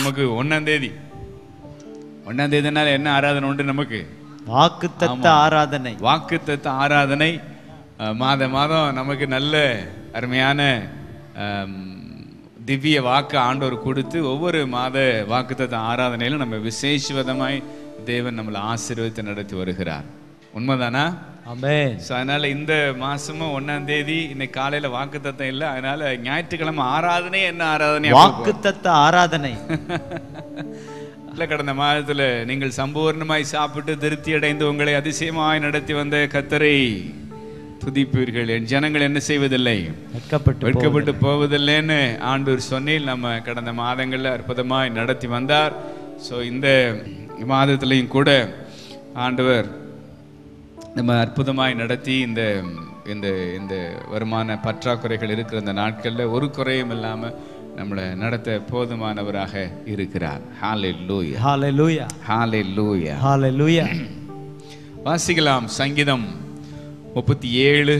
நமக்கு ஒன்னாம் தேதி ஒன்னாம் தேதினால என்ன ஆராதனை உண்டு நமக்கு வாக்குத்தத்த ஆராதனை வாக்குத்தத்த ஆராதனை அஹ், மாத மாதம் நமக்கு நல்ல அருமையான அம், திவ்ய வாக்கு ஆண்டவர் கொடுத்து ஒவ்வொரு மாத வாக்குத்தத்த ஆராதனையிலும் நம்ம விசேஷவிதமாய் தேவன் நம்மளை ஆசீர்வதித்து நடத்தி வருகிறார் உண்மைதானா ஆமென் ஸோ அதனால இந்த மாசமும் ஒன்னாம் தேதி இன்னைக்கு காலையில வாக்குத்தத்தம் இல்லை அதனால ஞாயிற்றுக்கிழமை ஆராதனை என்ன ஆராதனை வாக்குத்தத்த ஆராதனை இல்ல கடந்த மாதத்துல நீங்கள் சம்பூர்ணமாய் சாப்பிட்டு திருப்தி அடைந்து உங்களை அதிசயமாய் நடத்தி வந்த கத்தரை துதிப்பீர்கள் என் ஜனங்கள் என்ன செய்வதில்லை வெட்கப்பட்டு வெட்கப்பட்டு போவதில்லைன்னு ஆண்டவர் சொன்னில் நம்ம கடந்த மாதங்கள்ல அற்புதமாய் நடத்தி வந்தார் ஸோ இந்த மாதத்திலையும் கூட ஆண்டவர் நம்ம அற்புதமாய் நடத்தி இந்த இந்த இந்த வருமான பற்றாக்குறைகள் இருக்கிற இந்த நாட்களில் ஒரு குறையும் இல்லாமல் நம்மளை நடத்த போதுமானவராக இருக்கிறார் ஹாலே லூயா ஹalleluya ஹாலே லூயா ஹalleluya வாசிக்கலாம் சங்கீதம் முப்பத்தி ஏழு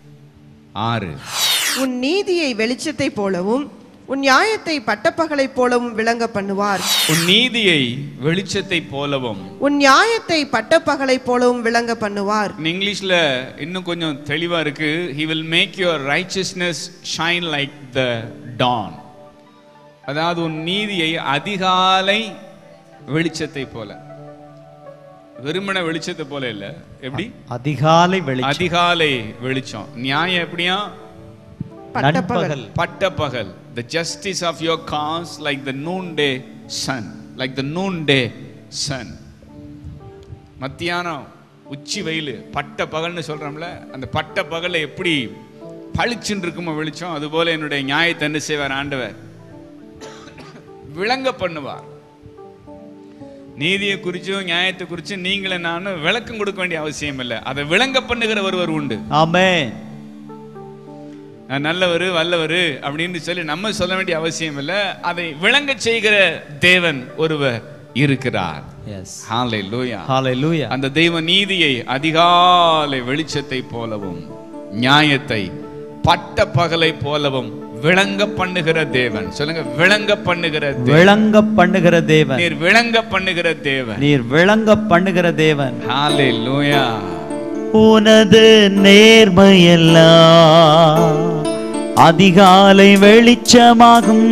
ஆறு உன் நீதியை வெளிச்சத்தைப் போலவும் உன் நியாயத்தை பட்டப்பகலைப் போலவும் விளங்க பண்ணுவார் உன் நீதியை வெளிச்சத்தை போலவும் உன் நியாயத்தை பட்டப்பகலைப் போலவும் விளங்க பண்ணுவார் இங்கிலீஷ்ல இன்னும் கொஞ்சம் தெளிவா இருக்கு he will make your righteousness shine like the dawn அதாவது உன் நீதியை அதிகாலை வெளிச்சத்தை போல வெறுமன வெளிச்சத்தை போல இல்ல எப்படி அதிகாலை வெளிச்சம் அதிகாலை வெளிச்சம் நியாயம் எப்படியா பட்டப்பகல் நண்பகல் பட்டப்பகல் the justice of your cause like the noonday sun like the noonday sun மத்தியானம் உச்சி வெயில் பட்ட பகல்னு சொல்றோம்ல அந்த பட்ட பகல்ல எப்படி பளிச்சுன்னு இருக்குமோ வெளிச்சம் அதுபோல என்னுடைய நியாயத்தை என்ன செய்வார் ஆண்டவர் விளங்க பண்ணுவார் நீதியை குறிச்சும் நியாயத்தை குறிச்சும் நீங்களே நானும் விளக்கம் கொடுக்க வேண்டிய அவசியம் இல்லை அதை விளங்க பண்ணுகிற ஒருவர் உண்டு ஆமென் நான் நல்லவர் வல்லவர் அப்படின்னு சொல்லி நம்ம சொல்ல வேண்டிய அவசியம் இல்லை அதை விளங்க செய்கிற தேவன் ஒருவர் இருக்கிறார் எஸ் ஹalleluya ஹalleluya அந்த தெய்வ நீதியை அதிகாலை வெளிச்சத்தை போலவும் நியாயத்தை பட்ட பகலை போலவும் விளங்க பண்ணுகிற தேவன் சொல்லுங்க விளங்க பண்ணுகிற தேவன் விளங்க பண்ணுகிற தேவன் நீர் விளங்க பண்ணுகிற தேவன் நீர் விளங்க பண்ணுகிற தேவன் ஹalleluya உனது நேர்மையெல்லாம் அதிகாலை வெளிச்சமாகும்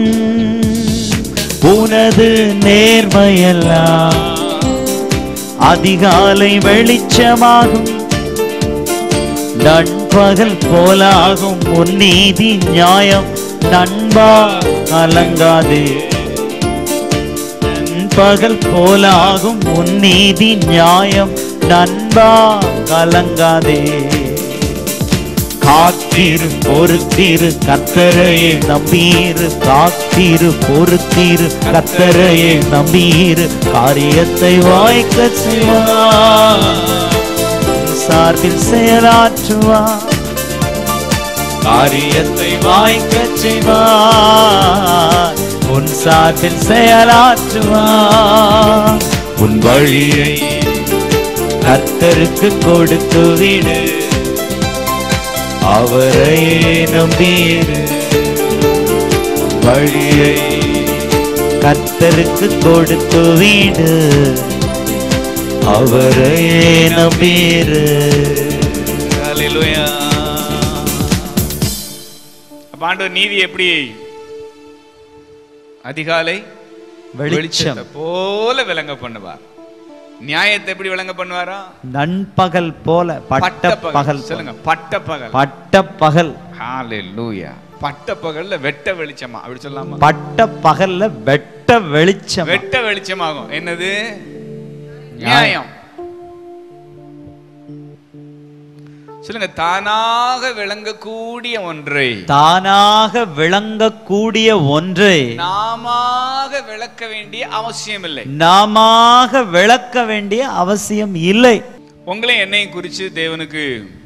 உனது நேர்மையெல்லாம் அதிகாலை வெளிச்சமாகும் நண்பகல் போலாகும் உன் நீதி நியாயம் நண்பா கலங்காதே பகல் போலாகும் உன் நீதி நியாயம் நண்பா கலங்காதே காத்திரு பொறுத்திரு கத்தரையே நம்பீரு காத்திரு பொறுத்திரு கத்தரையே நம்பீரு காரியத்தை வாய்க்க செய்வார் சார்பில் செயலாற்றுவார் காரியத்தை வாய்க்க செய்வார் உன் சார்பில் செயலாற்றுவார் உன் வழியை கர்த்தருக்கு கொடுத்து விடு அவரையே நம்பீரு வழியை கர்த்தருக்கு கொடுத்து விடு அவரையே நம்பீரு ஹalleluya அப்ப ஆண்டவர் நீதி எப்படி அதிகாலை வெளிச்சம் வெளிச்சத்தை போல விளங்க பண்ணுவார் நியாயத்தை எப்படி விளங்க பண்ணுவாரா நண்பகல் போல பட்ட பகல் சொல்லுங்க பட்ட பகல் பட்ட பகல் ஹalleluya பட்ட பகல்ல வெட்ட வெளிச்சமா அப்படி சொல்லலாமா பட்ட பகல்ல வெட்ட வெளிச்சம் வெட்ட வெளிச்சமாகும் என்னது நியாயம் சொல்லுங்க தானாக விளங்கக்கூடிய ஒன்றை தானாக விளங்கக்கூடிய ஒன்றை நாமாக விளக்க வேண்டிய அவசியம் இல்லை நாமாக விளக்க வேண்டிய அவசியம் இல்லை உங்களை என்னையும் குறித்து தேவனுக்கு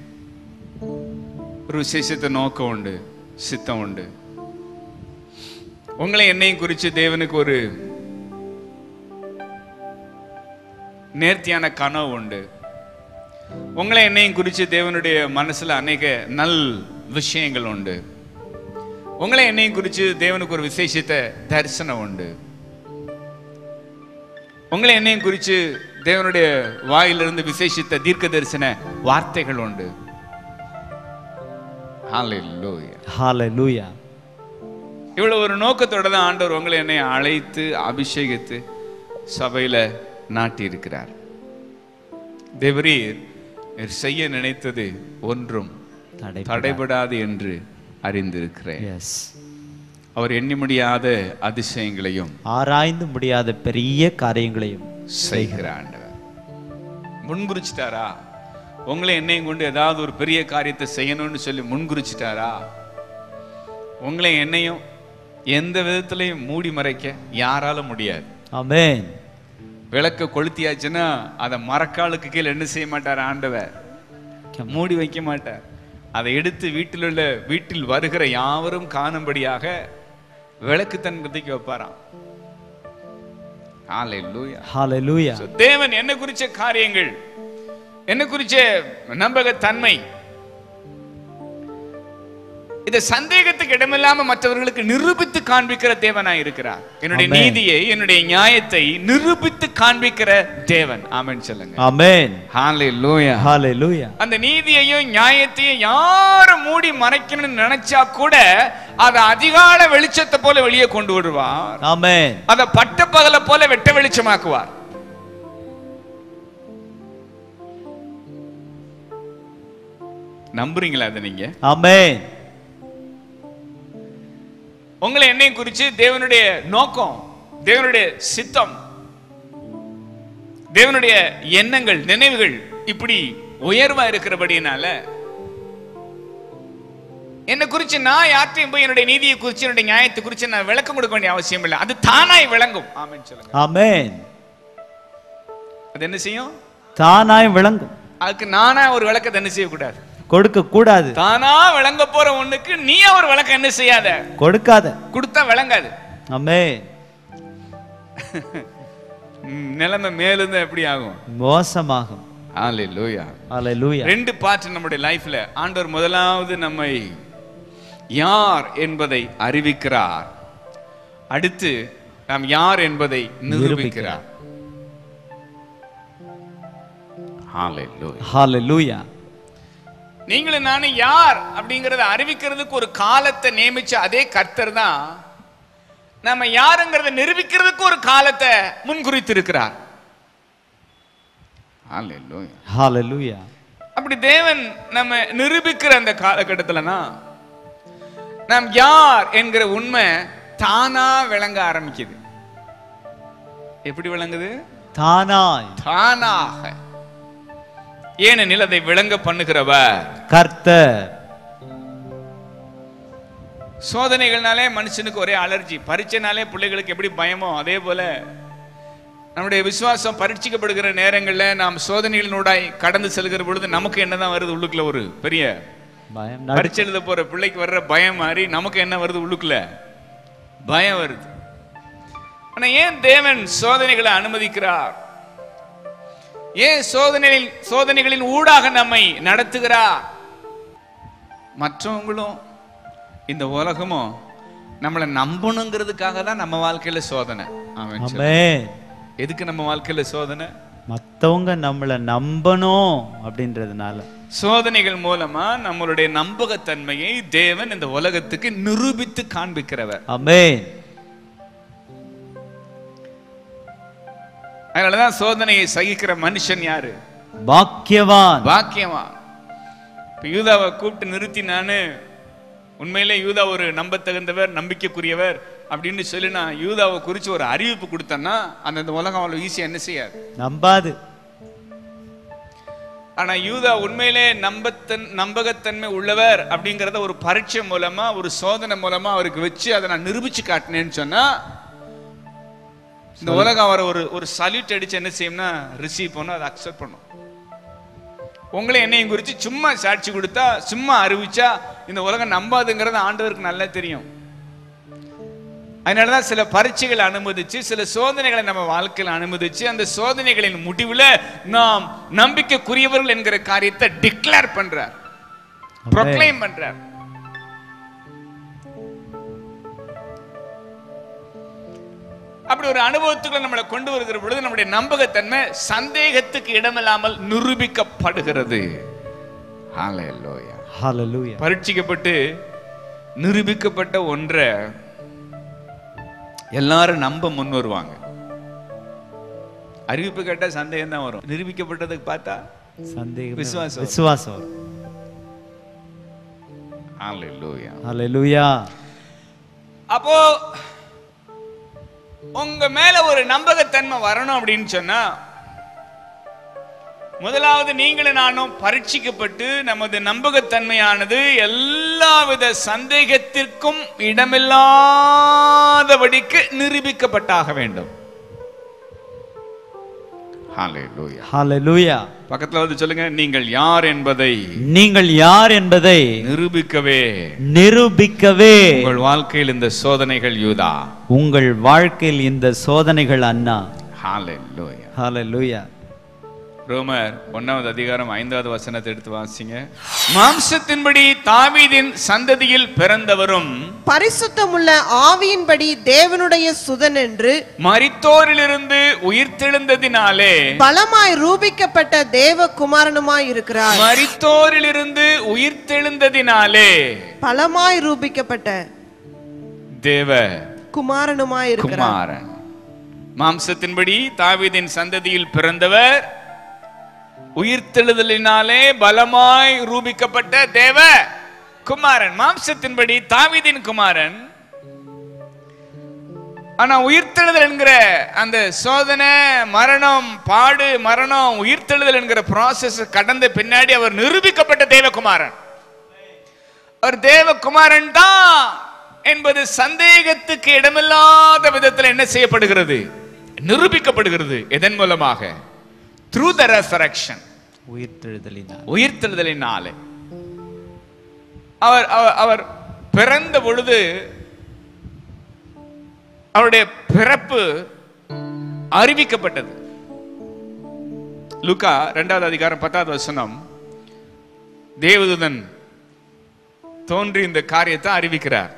ஒரு விசேஷத்தை நோக்கம் உண்டு சித்தம் உண்டு உங்களை என்னையும் குறித்து தேவனுக்கு ஒரு நேர்த்தியான கனவு உண்டு உங்களை என்னையும் குறித்து தேவனுடைய மனசுல அநேக நல் விஷயங்கள் உண்டு உங்களை என்னையும் குறித்து தேவனுக்கு ஒரு விசேஷத்தை தரிசனம் உண்டு உங்களை என்னையும் குறித்து தேவனுடைய வாயிலிருந்து விசேஷித்த தீர்க்க தரிசன வார்த்தைகள் உண்டு ஹalleluya ஹalleluya இவ்வளவு ஒரு நோக்கத்தோட தான் ஆண்டவர் உங்களை என்னை அழைத்து அபிஷேகித்து சபையில நாட்டி இருக்கிறார் தேவரீர் நீர் செய்ய நினைத்தது ஒன்றும் தடை தடைபடாது என்று அறிந்திருக்கிறேன் எஸ் அவர் எண்ணி முடியாத அதிசயங்களையும் ஆராய்ந்து முடியாத பெரிய காரியங்களையும் செய்கிற ஆண்டவர் முன்குறிச்சிட்டாரா உங்களை என்னையும் கொண்டு ஏதாவது ஒரு பெரிய காரியத்தை செய்யணும்னு சொல்லி முன்குறிச்சிட்டாரா உங்களை என்னையும் எந்த விதத்திலையும் மூடி மறைக்க யாராலும் முடியாது ஆமென் விளக்க கொளுத்தியாச்சுன்னா அதை மரக்காலுக்கு கீழே என்ன செய்ய மாட்டார் ஆண்டவர் மூடி வைக்க மாட்டார் அதை எடுத்து வீட்டில் உள்ள வீட்டில் வருகிற யாவரும் காணும்படியாக விளக்கு தன் குதிக்க வைப்பாராம் ஹalleluya ஹalleluya So, தேவன் என்ன குறிச்ச காரியங்கள் என்ன குறிச்ச நம்பகத்தன்மை இத சந்தேகத்துக்கு இடமில்லாம மற்றவர்களுக்கு நிரூபித்து காண்பிக்கிற தேவனாய் இருக்கிறார் என்னுடைய Amen. நீதியை என்னுடைய நியாயத்தை நிரூபித்து காண்பிக்கிற தேவன் ஆமென் சொல்லுங்க ஆமென் ஹalleluya ஹalleluya அந்த நீதியையும் நியாயத்தையும் யாரும் மூடி மறைக்கணும்னு நினைச்சா கூட அதை அதிகால வெளிச்சத்தை போல வெளியே கொண்டு வருவார் ஆமென் அதை பட்ட பகல போல வெட்ட வெளிச்சமாக்குவார் நம்புறீங்களா அதை நீங்க ஆமென் உங்களை என்னையும் குறிச்சு தேவனுடைய நோக்கம் தேவனுடைய சித்தம் தேவனுடைய எண்ணங்கள் நினைவுகள் இப்படி உயர்வா இருக்கிறபடினால என்னை குறிச்சு நான் யார்ட்டையும் போய் என்னுடைய நீதியை குறிச்சு என்னுடைய நியாயத்தை குறிச்சு நான் விளக்கம் கொடுக்க வேண்டிய அவசியம் இல்லை அது தானாய் விளங்கும் ஆமென் சொல்லுங்க ஆமென் அது என்ன செய்யும் தானாய் விளங்கும் அதுக்கு நானா ஒரு விளக்கத்தை என்ன செய்யக்கூடாது கொடுக்க கூடாது தானா விளங்க போற ஒண்ணுக்கு நீ ஒரு விளக்கம் என்ன செய்யாத கொடுக்காத கொடுத்தா விளங்காது ஆமென் ம், நிலைமை மேலிருந்து எப்படி ஆகும் மோசமாகும் ஹalleluya ஹalleluya ரெண்டு பார்ட் நம்முடைய லைஃப்ல ஆண்டவர் முதலாவது நம்மை யார் என்பதை அறிவிக்கிறார் அடுத்து நாம் யார் என்பதை நிரூபிக்கிறார் ஹalleluya ஹalleluya நீங்களும் நானும் யார் அப்படிங்கறத அறிவிக்கிறதுக்கு ஒரு காலத்தை நியமிச்ச அதே கர்த்தர் தான் நம்ம யாருங்கிறத நிரூபிக்கிறதுக்கு ஒரு காலத்தை முன்குறித்திருக்கிறார் ஹalleluya ஹalleluya அப்படி தேவன் நம்ம நிரூபிக்கிற அந்த காலகட்டத்திலனா நாம் யார் என்கிற உண்மை தானா விளங்க ஆரம்பிக்குது எப்படி விளங்குது தானாய் தானாக ஏனெனில் அதை விளங்க பண்ணுகிறவர் கர்த்தர் சோதனைகள்னாலே மனுஷனுக்கு ஒரே அலர்ஜி பரீட்சைனாலே பிள்ளைகளுக்கு எப்படி பயமோ அதே போல நம்முடைய விசுவாசம் பரீட்சிக்கப்படுகிற நேரங்கள்ல நாம் சோதனைகளினூடாய் கடந்து செல்கிற பொழுது நமக்கு என்னதான் வருது உள்ளுக்குள்ள ஒரு பெரிய பயம் நடு- பரீட்சை எழுத போற பிள்ளைக்கு வர்ற பயம் மாதிரி நமக்கு என்ன வருது உள்ளுக்குள்ள பயம் வருது ஆனா ஏன் தேவன் சோதனைகளை அனுமதிக்கிறார் ஏன் சோதனைகளில் சோதனைகளின் ஊடாக நம்மை நடத்துகிறார் மற்றவங்களும் இந்த உலகமும் நம்மளை நம்பணுங்கிறதுக்காக தான் நம்ம வாழ்க்கையில சோதனை அவன் சொல்றான். ஆமென் எதுக்கு நம்ம வாழ்க்கையில சோதனை மத்தவங்க நம்மள நம்பணும் அப்படின்றதுனால சோதனைகள் மூலமா நம்மளுடைய நம்பகத்தன்மையை தேவன் இந்த உலகத்துக்கு நிரூபித்து காண்பிக்கிறவர் ஆமென் அதனாலதான் சோதனையை சகிக்கிற மனுஷன் யாரு பாக்கியவான் பாக்கியமா இப்ப யூதாவை கூப்பிட்டு நிறுத்தி நானு உண்மையிலே யூதா ஒரு நம்பத்தகுந்தவர் நம்பிக்கைக்குரியவர் அப்படின்னு சொல்லி நான் யூதாவை குறித்து ஒரு அறிவிப்பு கொடுத்தேன்னா அந்த இந்த உலகம் அவ்வளவு ஈஸியா என்ன செய்யாது நம்பாது ஆனா யூதா உண்மையிலே நம்பத்தன் நம்பகத்தன்மை உள்ளவர் அப்படிங்கறத ஒரு பரீட்சை மூலமா ஒரு சோதனை மூலமா அவருக்கு வச்சு அதை நான் நிரூபிச்சு காட்டினேன்னு சொன்னா இந்த உலகம் அவரை ஒரு ஒரு சல்யூட் அடிச்சு என்ன செய்யும்னா ரிசீவ் பண்ணும் அதை அக்செப்ட் பண்ணும் உங்களை என்னையும் குறித்து சும்மா சாட்சி கொடுத்தா சும்மா அறிவிச்சா இந்த உலகம் நம்பாதுங்கிறது ஆண்டவருக்கு நல்லா தெரியும் அதனாலதான் சில பரீட்சைகளை அனுமதிச்சு சில சோதனைகளை நம்ம வாழ்க்கையில் அனுமதிச்சு அந்த சோதனைகளின் முடிவுல நாம் நம்பிக்கைக்குரியவர்கள் என்கிற காரியத்தை டிக்ளேர் பண்றார் ப்ரொக்ளைம் பண்றார் அப்படி ஒரு அனுபவத்துக்குள்ள நம்மளை கொண்டு வருகிற பொழுது நம்முடைய நம்பகத்தன்மை சந்தேகத்துக்கு இடமில்லாமல் நிரூபிக்கப்படுகிறது ஹalleluya Hallelujah. பரீட்சிக்கப்பட்டு நிரூபிக்கப்பட்ட ஒன்றை எல்லாரும் நம்ப முன் வருவாங்க அறிவிப்பு கேட்டா சந்தேகம் தான் வரும் நிரூபிக்கப்பட்டதுக்கு பார்த்தா சந்தேகம் விசுவாசம். விசுவாசம் வரும். ஹalleluya Hallelujah. அப்போ உங்க மேல ஒரு நம்பகத்தன்மை வரணும் அப்படின்னு சொன்னா முதலாவது நீங்களும் நானும் பரீட்சிக்கப்பட்டு நமது நம்பகத்தன்மையானது எல்லாவித சந்தேகத்திற்கும் இடமில்லாதபடிக்கு நிரூபிக்கப்பட்டாக வேண்டும் Hallelujah. Hallelujah. பக்கத்துல வந்து சொல்லுங்க நீங்கள் யார் என்பதை நீங்கள் யார் என்பதை நிரூபிக்கவே நிரூபிக்கவே உங்கள் வாழ்க்கையில் இந்த சோதனைகள் யூதா உங்கள் வாழ்க்கையில் இந்த சோதனைகள் அண்ணா Hallelujah. Hallelujah. ரோமர் ஒன்னாவது அதிகாரம் ஐந்தாவது வசனத்தை எடுத்து வாசிங்க மாம்சத்தின்படி தாவீதின் சந்ததியில் பிறந்தவரும் பரிசுத்தமுள்ள ஆவியின்படி தேவனுடைய சுதன் என்று மரித்தோரிலிருந்து உயிர்த்தெழுந்ததினாலே பலமாய் ரூபிக்கப்பட்ட தேவ குமாரனுமாய் இருக்கிறார் மரித்தோரிலிருந்து உயிர்த்தெழுந்ததினாலே பலமாய் ரூபிக்கப்பட்ட தேவ குமாரனுமாய் இருக்கிறார் குமாரன் மாம்சத்தின்படி தாவீதின் சந்ததியில் பிறந்தவர் உயிர்த்தெழுதலினாலே பலமாய் ரூபிக்கப்பட்ட தேவ குமாரன் மாம்சத்தின்படி தாவீதின் குமாரன் ஆனா உயிர்த்தெழுதல் என்கிற அந்த சோதனை மரணம் பாடு மரணம் உயிர்த்தெழுதல் என்கிற ப்ராசஸ் கடந்த பின்னாடி அவர் நிரூபிக்கப்பட்ட தேவகுமாரன் அவர் தேவகுமாரன் தான் என்பது சந்தேகத்துக்கு இடமில்லாத விதத்தில் என்ன செய்யப்படுகிறது நிரூபிக்கப்படுகிறது எதன் மூலமாக த்ரூ த ரெசரக்ஷன் உயிர்த்தெழுதலினால் உயிர்த்தெழுதலினாலே அவர் அவர்- அவர் பிறந்த பொழுது அவருடைய பிறப்பு அறிவிக்கப்பட்டது லூக்கா இரண்டாவது அதிகாரம் பத்தாவது வசனம் தேவதூதன் தோன்றி இந்த காரியத்தை அறிவிக்கிறார்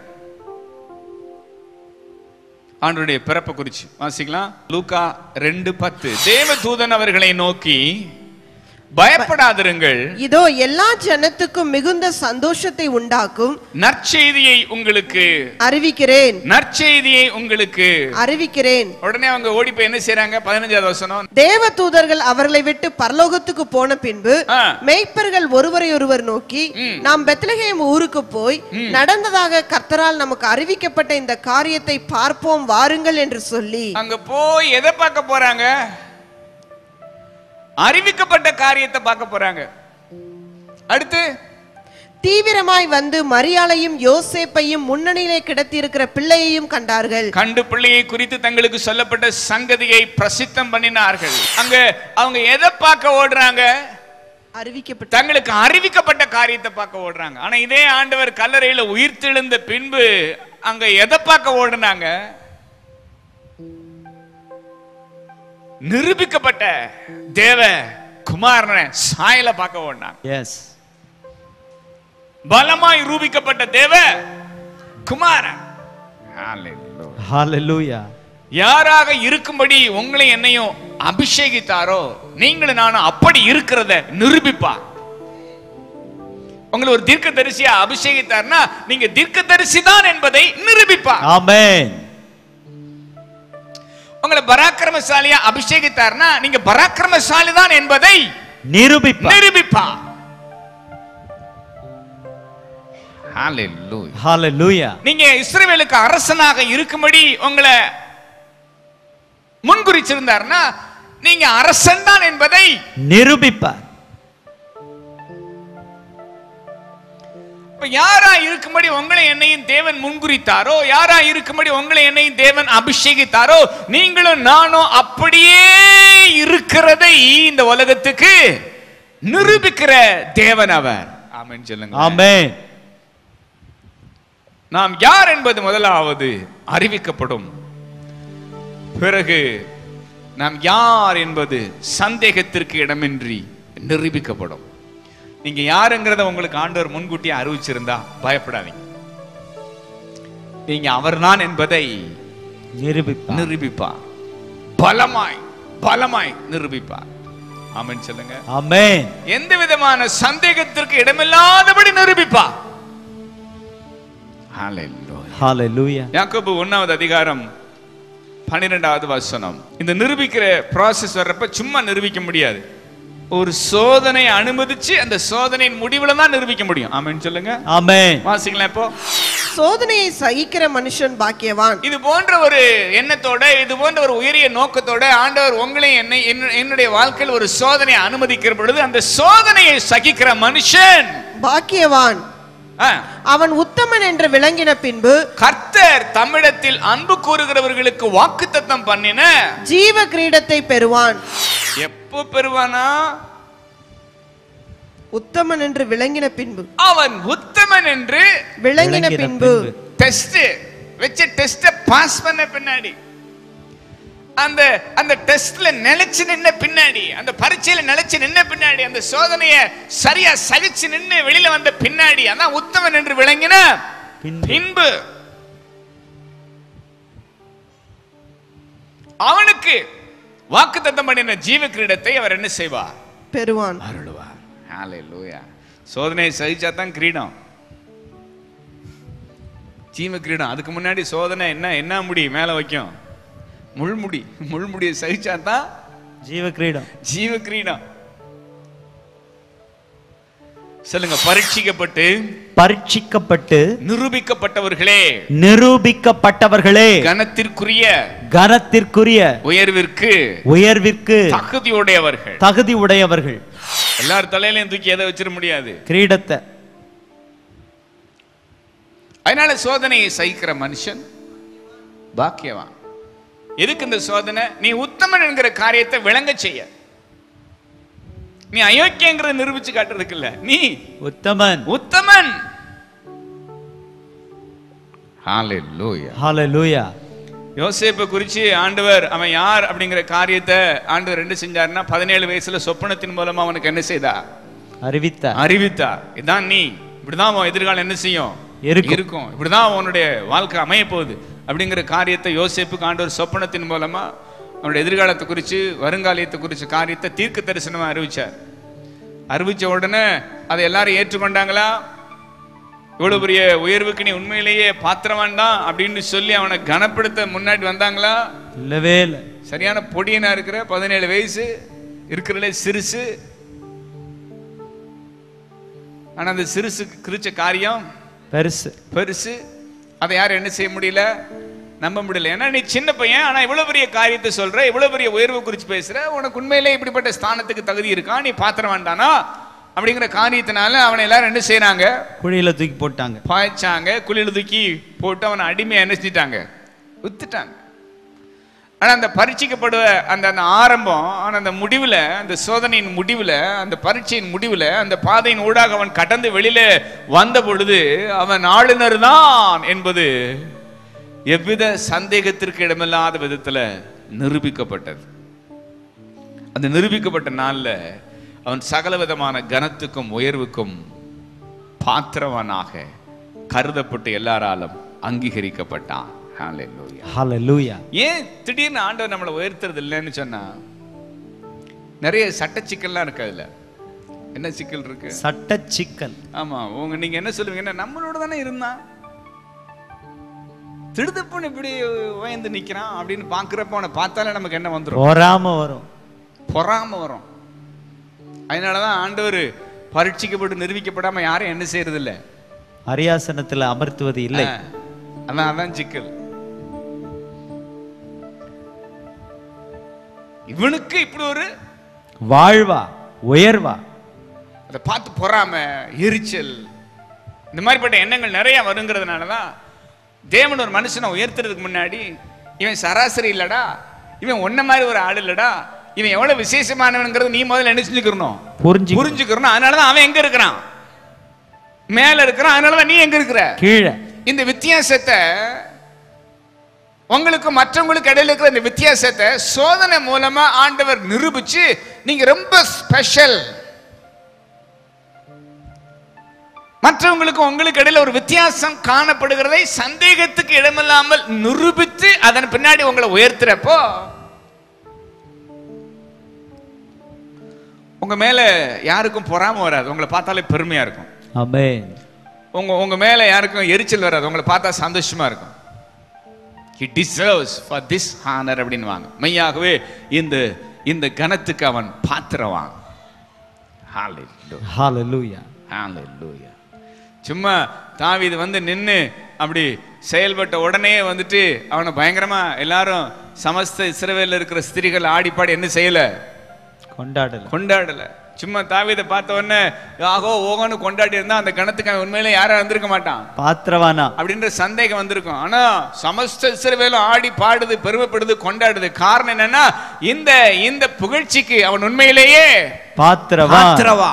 ஆண்டுடைய பிறப்பை குறிச்சு வாசிக்கலாம் லூக்கா ரெண்டு பத்து தேவதூதன் அவர்களை நோக்கி பயப்படாதிருங்கள் இதோ எல்லா ஜனத்துக்கும் மிகுந்த சந்தோஷத்தை உண்டாக்கும் நற்செய்தியை உங்களுக்கு அறிவிக்கிறேன் நற்செய்தியை உங்களுக்கு அறிவிக்கிறேன் உடனே அவங்க ஓடி போய் என்ன செய்றாங்க பதினஞ்சாவது வசனம் தேவ தூதர்கள் அவர்களை விட்டு பரலோகத்துக்கு போன பின்பு ஆ. மெய்ப்பர்கள் ஒருவரை ஒருவர் நோக்கி நாம் பெத்லகேம் ஊருக்கு போய் நடந்ததாக கர்த்தரால் நமக்கு அறிவிக்கப்பட்ட இந்த காரியத்தை பார்ப்போம் வாருங்கள் என்று சொல்லி அங்க போய் எதை பார்க்க போறாங்க அறிவிக்கப்பட்ட காரியத்தை பார்க்க போறாங்க அடுத்து தீவிரமாய் வந்து மரியாளையும் யோசேப்பையும் முன்னணியிலே கிடத்தியிருக்கிற பிள்ளையையும் கண்டார்கள் கண்டு பிள்ளையை குறித்து தங்களுக்கு சொல்லப்பட்ட சங்கதியை பிரசித்தம் பண்ணினார்கள் அங்க அவங்க எதை பார்க்க ஓடுறாங்க அறிவிக்கப்பட்ட தங்களுக்கு அறிவிக்கப்பட்ட காரியத்தை பார்க்க ஓடுறாங்க ஆனா இதே ஆண்டவர் கல்லறையில உயிர்த்தெழுந்த பின்பு அங்க எதை பார்க்க ஓடுனாங்க நிரூபிக்கப்பட்ட தேவ குமாரனை சாயல பார்க்க ஓடினாங்க எஸ் பலமாய் ரூபிக்கப்பட்ட தேவ குமாரன் Hallelujah. ஹalleluya யாராக இருக்கும்படி உங்களை என்னையும் அபிஷேகித்தாரோ நீங்களும் நானும் அப்படி இருக்கிறத நிரூபிப்பார் உங்களை ஒரு தீர்க்கதரிசியா அபிஷேகித்தார்னா நீங்க தீர்க்கதரிசி தான் என்பதை நிரூபிப்பார் ஆமென் உங்களை பராக்கிரமசாலியா அபிஷேகித்தார்னா நீங்க பராக்கிரமசாலி தான் என்பதை நிரூபிப்பார் நிரூபிப்பார் Hallelujah. ஹalleluya நீங்க இஸ்ரவேலுக்கு அரசனாக இருக்கும்படி உங்களை முன்குறிச்சிருந்தார்னா நீங்க அரசன் தான் என்பதை நிரூபிப்பார் இப்ப யாரா இருக்கும்படி உங்களை என்னையும் தேவன் முன்குறித்தாரோ யாரா இருக்கும்படி உங்களை என்னையும் தேவன் அபிஷேகித்தாரோ நீங்களும் நானும் அப்படியே இருக்கிறதை இந்த உலகத்துக்கு நிரூபிக்கிற தேவன் அவர் ஆமென் சொல்லுங்க ஆமென் நாம் யார் என்பது முதலாவது அறிவிக்கப்படும் பிறகு நாம் யார் என்பது சந்தேகத்திற்கு இடமின்றி நிரூபிக்கப்படும் நீங்க யாருங்கிறத உங்களுக்கு ஆண்டவர் முன்கூட்டியே அறிவிச்சிருந்தா பயப்படாதீங்க நீங்க அவர்தான் என்பதை நிரூபிப்பார் நிரூபிப்பார் பலமாய் பலமாய் நிரூபிப்பார் ஆமென் சொல்லுங்க ஆமென் எந்த விதமான சந்தேகத்திற்கு இடமில்லாதபடி நிரூபிப்பார் ஹalleluya ஹalleluya யாக்கோபு ஒன்னாவது அதிகாரம் பன்னிரெண்டாவது வசனம் இந்த நிரூபிக்கிற ப்ராசஸ் வர்றப்ப சும்மா நிரூபிக்க முடியாது ஒரு சோதனை அனுமதிச்சு அந்த சோதனையின் முடிவுல தான் நிரூபிக்க முடியும் ஆமென் சொல்லுங்க ஆமென் வாசிக்கலாம் இப்போ சோதனையை சகிக்கிற மனுஷன் பாக்கியவான் இது போன்ற ஒரு எண்ணத்தோட இது போன்ற ஒரு உயரிய நோக்கத்தோட ஆண்டவர் உங்களையும் என்னை என்ன- என்னுடைய வாழ்க்கையில் ஒரு சோதனையை அனுமதிக்கிற பொழுது அந்த சோதனையை சகிக்கிற மனுஷன் பாக்கியவான் ஆ, அவன் உத்தமன் என்று விளங்கின பின்பு கர்த்தர் தம்மிடத்தில் அன்பு கூறுகிறவர்களுக்கு வாக்குத்தத்தம் பண்ணின ஜீவ கிரீடத்தை பெறுவான் எப்போ பெறுவானா உத்தமன் என்று விளங்கின பின்பு அவன் உத்தமன் என்று விளங்கின விளங்கின பின்பு பின்பு. டெஸ்ட் வச்ச டெஸ்ட பாஸ் பண்ண பின்னாடி அந்த அந்த டெஸ்ட்ல நிலைச்சு நின்ன பின்னாடி அந்த பரீட்சையில நிலைச்சு நின்ன பின்னாடி அந்த சோதனைய சரியா சகிச்சு நின்னு வெளியில வந்த பின்னாடி அதான் உத்தமன் என்று விளங்கின பின்பு. பின்பு அவனுக்கு வாக்குத்தத்தம் பண்ணின ஜீவ கிரீடத்தை அவர் என்ன செய்வார் பெறுவான் அருளுவார் ஹalleluya சோதனையை சகிச்சா தான் கிரீடம் ஜீவ கிரீடம் அதுக்கு முன்னாடி சோதனை என்ன என்ன முடி மேல வைக்கும் முள்முடி முள்முடியை சகிச்சா தான் ஜீவ கிரீடம் ஜீவ கிரீடம் சொல்லுங்க பரீட்சிக்கப்பட்டு பரீட்சிக்கப்பட்டு நிரூபிக்கப்பட்டவர்களே நிரூபிக்கப்பட்டவர்களே கனத்திற்குரிய கனத்திற்குரிய உயர்விற்கு உயர்விற்கு தகுதியுடையவர்கள் தகுதி உடையவர்கள் எல்லார் தலையிலையும் தூக்கி எதை வச்சிட முடியாது கிரீடத்தை அதனால சோதனையை சகிக்கிற மனுஷன் பாக்கியவான் எதுக்கு இந்த சோதனை நீ உத்தமன் என்கிற காரியத்தை விளங்க செய்ய நீ அயோக்கியங்கிறத நிரூபிச்சு காட்டுறதுக்கு இல்ல நீ உத்தமன் உத்தமன் ஹalleluya ஹalleluya யோசேப்பை குறிச்சு ஆண்டவர் அவன் யார் அப்படிங்கிற காரியத்தை ஆண்டவர் என்ன செஞ்சாருன்னா பதினேழு வயசுல சொப்பனத்தின் மூலமா அவனுக்கு என்ன செய்தார் அறிவித்தார் அறிவித்தார் இதான் நீ இப்படிதான் உன் எதிர்காலம் என்ன செய்யும் இருக்கும். இருக்கும் இப்படிதான் உன்னுடைய வாழ்க்கை அமைய போகுது அப்படிங்கிற காரியத்தை யோசேப்புக்கு ஆண்டவர் சொப்பனத்தின் மூலமா அவனுடைய எதிர்காலத்தை குறித்து வருங்காலியத்தை குறித்த காரியத்தை தீர்க்க தரிசனமா அறிவிச்சார் அறிவிச்ச உடனே அதை எல்லாரும் ஏற்றுக்கொண்டாங்களா இவ்வளவு பெரிய உயர்வுக்கு நீ உண்மையிலேயே பாத்திரவான் தான் அப்படின்னு சொல்லி அவனை கனப்படுத்த முன்னாடி வந்தாங்களா இல்லவே இல்லை சரியான பொடியனா இருக்கிற பதினேழு வயசு இருக்கிறதுல சிறுசு ஆனா அந்த சிறுசுக்கு கிரிச்ச காரியம் பெருசு பெருசு அதை யாரும் என்ன செய்ய முடியல நம்ப முடியல ஏன்னா நீ சின்ன பையன் ஆனா இவ்வளவு பெரிய காரியத்தை சொல்ற இவ்வளவு பெரிய உயர்வு குறித்து பேசுற உனக்கு உண்மையிலே இப்படிப்பட்ட ஸ்தானத்துக்கு தகுதி இருக்கா நீ பாத்திரம் வேண்டானா அப்படிங்கிற காரியத்தினால அவனை எல்லாரும் என்ன செய்றாங்க குழியில தூக்கி போட்டாங்க பாய்ச்சாங்க குளியல் தூக்கி போட்டு அவனை அடிமையை என்ன செஞ்சிட்டாங்க வித்துட்டாங்க ஆனா அந்த பரீட்சிக்கப்படுவ அந்த அந்த ஆரம்பம் ஆனா அந்த முடிவுல அந்த சோதனையின் முடிவுல அந்த பரீட்சையின் முடிவுல அந்த பாதையின் ஊடாக அவன் கடந்து வெளியில வந்த பொழுது அவன் ஆளுநர் தான் என்பது எவ்வித சந்தேகத்திற்கு இடமில்லாத விதத்துல நிரூபிக்கப்பட்டது அந்த நிரூபிக்கப்பட்ட நாள்ல அவன் சகல விதமான கனத்துக்கும் உயர்வுக்கும் பாத்திரவனாக கருதப்பட்டு எல்லாராலும் அங்கீகரிக்கப்பட்டான் ஹalleluya. ஹalleluya ஏன் திடீர்னு ஆண்டவர் நம்மளை உயர்த்துறது இல்லைன்னு சொன்னா நிறைய சட்ட சிக்கல்லாம் இருக்கு அதுல என்ன சிக்கல் இருக்கு சட்ட சிக்கல் ஆமா உங்க நீங்க என்ன சொல்லுவீங்கன்னா நம்மளோட தானே இருந்தான் திடுதப்புன்னு இப்படி உயர்ந்து நிக்கிறான் அப்படின்னு பாக்குறப்ப அவனை பார்த்தாலே நமக்கு என்ன வந்துரும் போராம வரும் பொறாம வரும் அதனாலதான் ஆண்டவர் பரீட்சிக்கப்பட்டு நிரூபிக்கப்படாம யாரும் என்ன செய்யறது இல்ல அரியாசனத்தில் அமர்த்துவது இல்லை ஆ, அதான் அதான் சிக்கல் இவனுக்கு இப்படி ஒரு வாழ்வா உயர்வா அதை பார்த்து பொறாம எரிச்சல் இந்த மாதிரிப்பட்ட எண்ணங்கள் நிறைய வருங்கிறதுனால தான் தேவன் ஒரு மனுஷனை உயர்த்துறதுக்கு முன்னாடி இவன் சராசரி இல்லடா இவன் ஒன்ன மாதிரி ஒரு ஆள் இல்லடா இவன் எவ்வளவு விசேஷமானவன்ங்கிறது நீ முதல்ல என்ன செஞ்சுக்கிறணும் புரிஞ்சு புரிஞ்சுக்கிறணும் அதனாலதான் அவன் எங்க இருக்கிறான் மேல இருக்கிறான் அதனாலதான் நீ எங்க இருக்கிற கீழே இந்த வித்தியாசத்தை உங்களுக்கு மற்றவங்களுக்கு இடையில இருக்கிற இந்த வித்தியாசத்தை சோதனை மூலமா ஆண்டவர் நிரூபிச்சு நீங்க ரொம்ப ஸ்பெஷல் மற்றவங்களுக்கு உங்களுக்கு இடையில ஒரு வித்தியாசம் காணப்படுகிறதை சந்தேகத்துக்கு இடமில்லாமல் நிரூபித்து அதன் பின்னாடி உங்களை உயர்த்துறப்போ உங்க மேல யாருக்கும் பொறாம வராது உங்களை பார்த்தாலே பெருமையா இருக்கும் ஆமென் உங்க உங்க மேல யாருக்கும் எரிச்சல் வராது உங்களை பார்த்தா சந்தோஷமா இருக்கும் he deserves for this honor அப்படின்னுவாங்க மெய்யாகவே இந்த இந்த கணத்துக்கு அவன் பாத்திரவான் Hallelujah. ஹalleluya Hallelujah. சும்மா தாவீது வந்து நின்னு அப்படி செயல்பட்ட உடனே வந்துட்டு அவனை பயங்கரமா எல்லாரும் சமஸ்த இஸ்ரவேல்ல இருக்கிற ஸ்திரீகள் ஆடி பாடி என்ன செய்யல கொண்டாடல கொண்டாடல சும்மா தாவீதை பார்த்த உடனே ஆகோ ஓகோன்னு கொண்டாடி இருந்தா அந்த கணத்துக்கு அவன் உண்மையிலே யாரும் இருந்திருக்க மாட்டான் பாத்திரவானா அப்படின்ற சந்தேகம் வந்திருக்கும் ஆனா சமஸ்த இஸ்ரவேலும் ஆடி பாடுது பெருமைப்படுது கொண்டாடுது காரணம் என்னன்னா இந்த இந்த புகழ்ச்சிக்கு அவன் உண்மையிலேயே பாத்திரவான் பாத்திரவா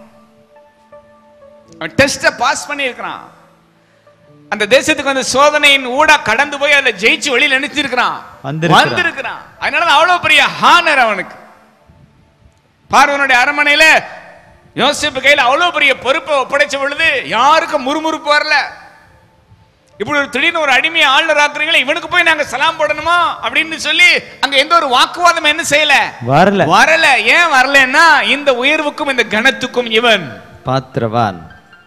அவன் டெஸ்ட பாஸ் பண்ணியிருக்கிறான் அந்த தேசத்துக்கு அந்த சோதனையின் ஊடா கடந்து போய் அதுல ஜெயிச்சு வெளியில நினைச்சிருக்கிறான் வந்திருக்கிறான். வந்திருக்கிறான் அதனால அவ்வளவு பெரிய ஹானர் அவனுக்கு பார்வனுடைய அரண்மனையில யோசிப்பு கையில அவ்வளவு பெரிய பொறுப்பை ஒப்படைச்ச பொழுது யாருக்கும் முறுமுறுப்பு வரல இப்படி ஒரு திடீர்னு ஒரு அடிமையை ஆளுநர் ஆக்குறீங்களே இவனுக்கு போய் நாங்க சலாம் போடணுமா அப்படின்னு சொல்லி அங்க எந்த ஒரு வாக்குவாதம் என்ன செய்யல வரல வரல ஏன் வரலன்னா இந்த உயர்வுக்கும் இந்த கணத்துக்கும் இவன் பாத்திரவான்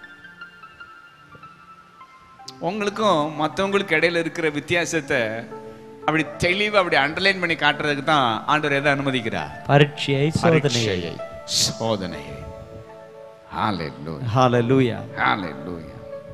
உங்களுக்கும் மற்றவங்களுக்கு இடையில இருக்கிற வித்தியாசத்தை அப்படி தெளிவா அப்படி அண்டர்லைன் பண்ணி காட்டுறதுக்கு தான் ஆண்டவர் எதை அனுமதிக்கிறார் பரீட்சையை சோதனையை பரீட்சையை, சோதனையை Hallelujah. ஹalleluya Hallelujah.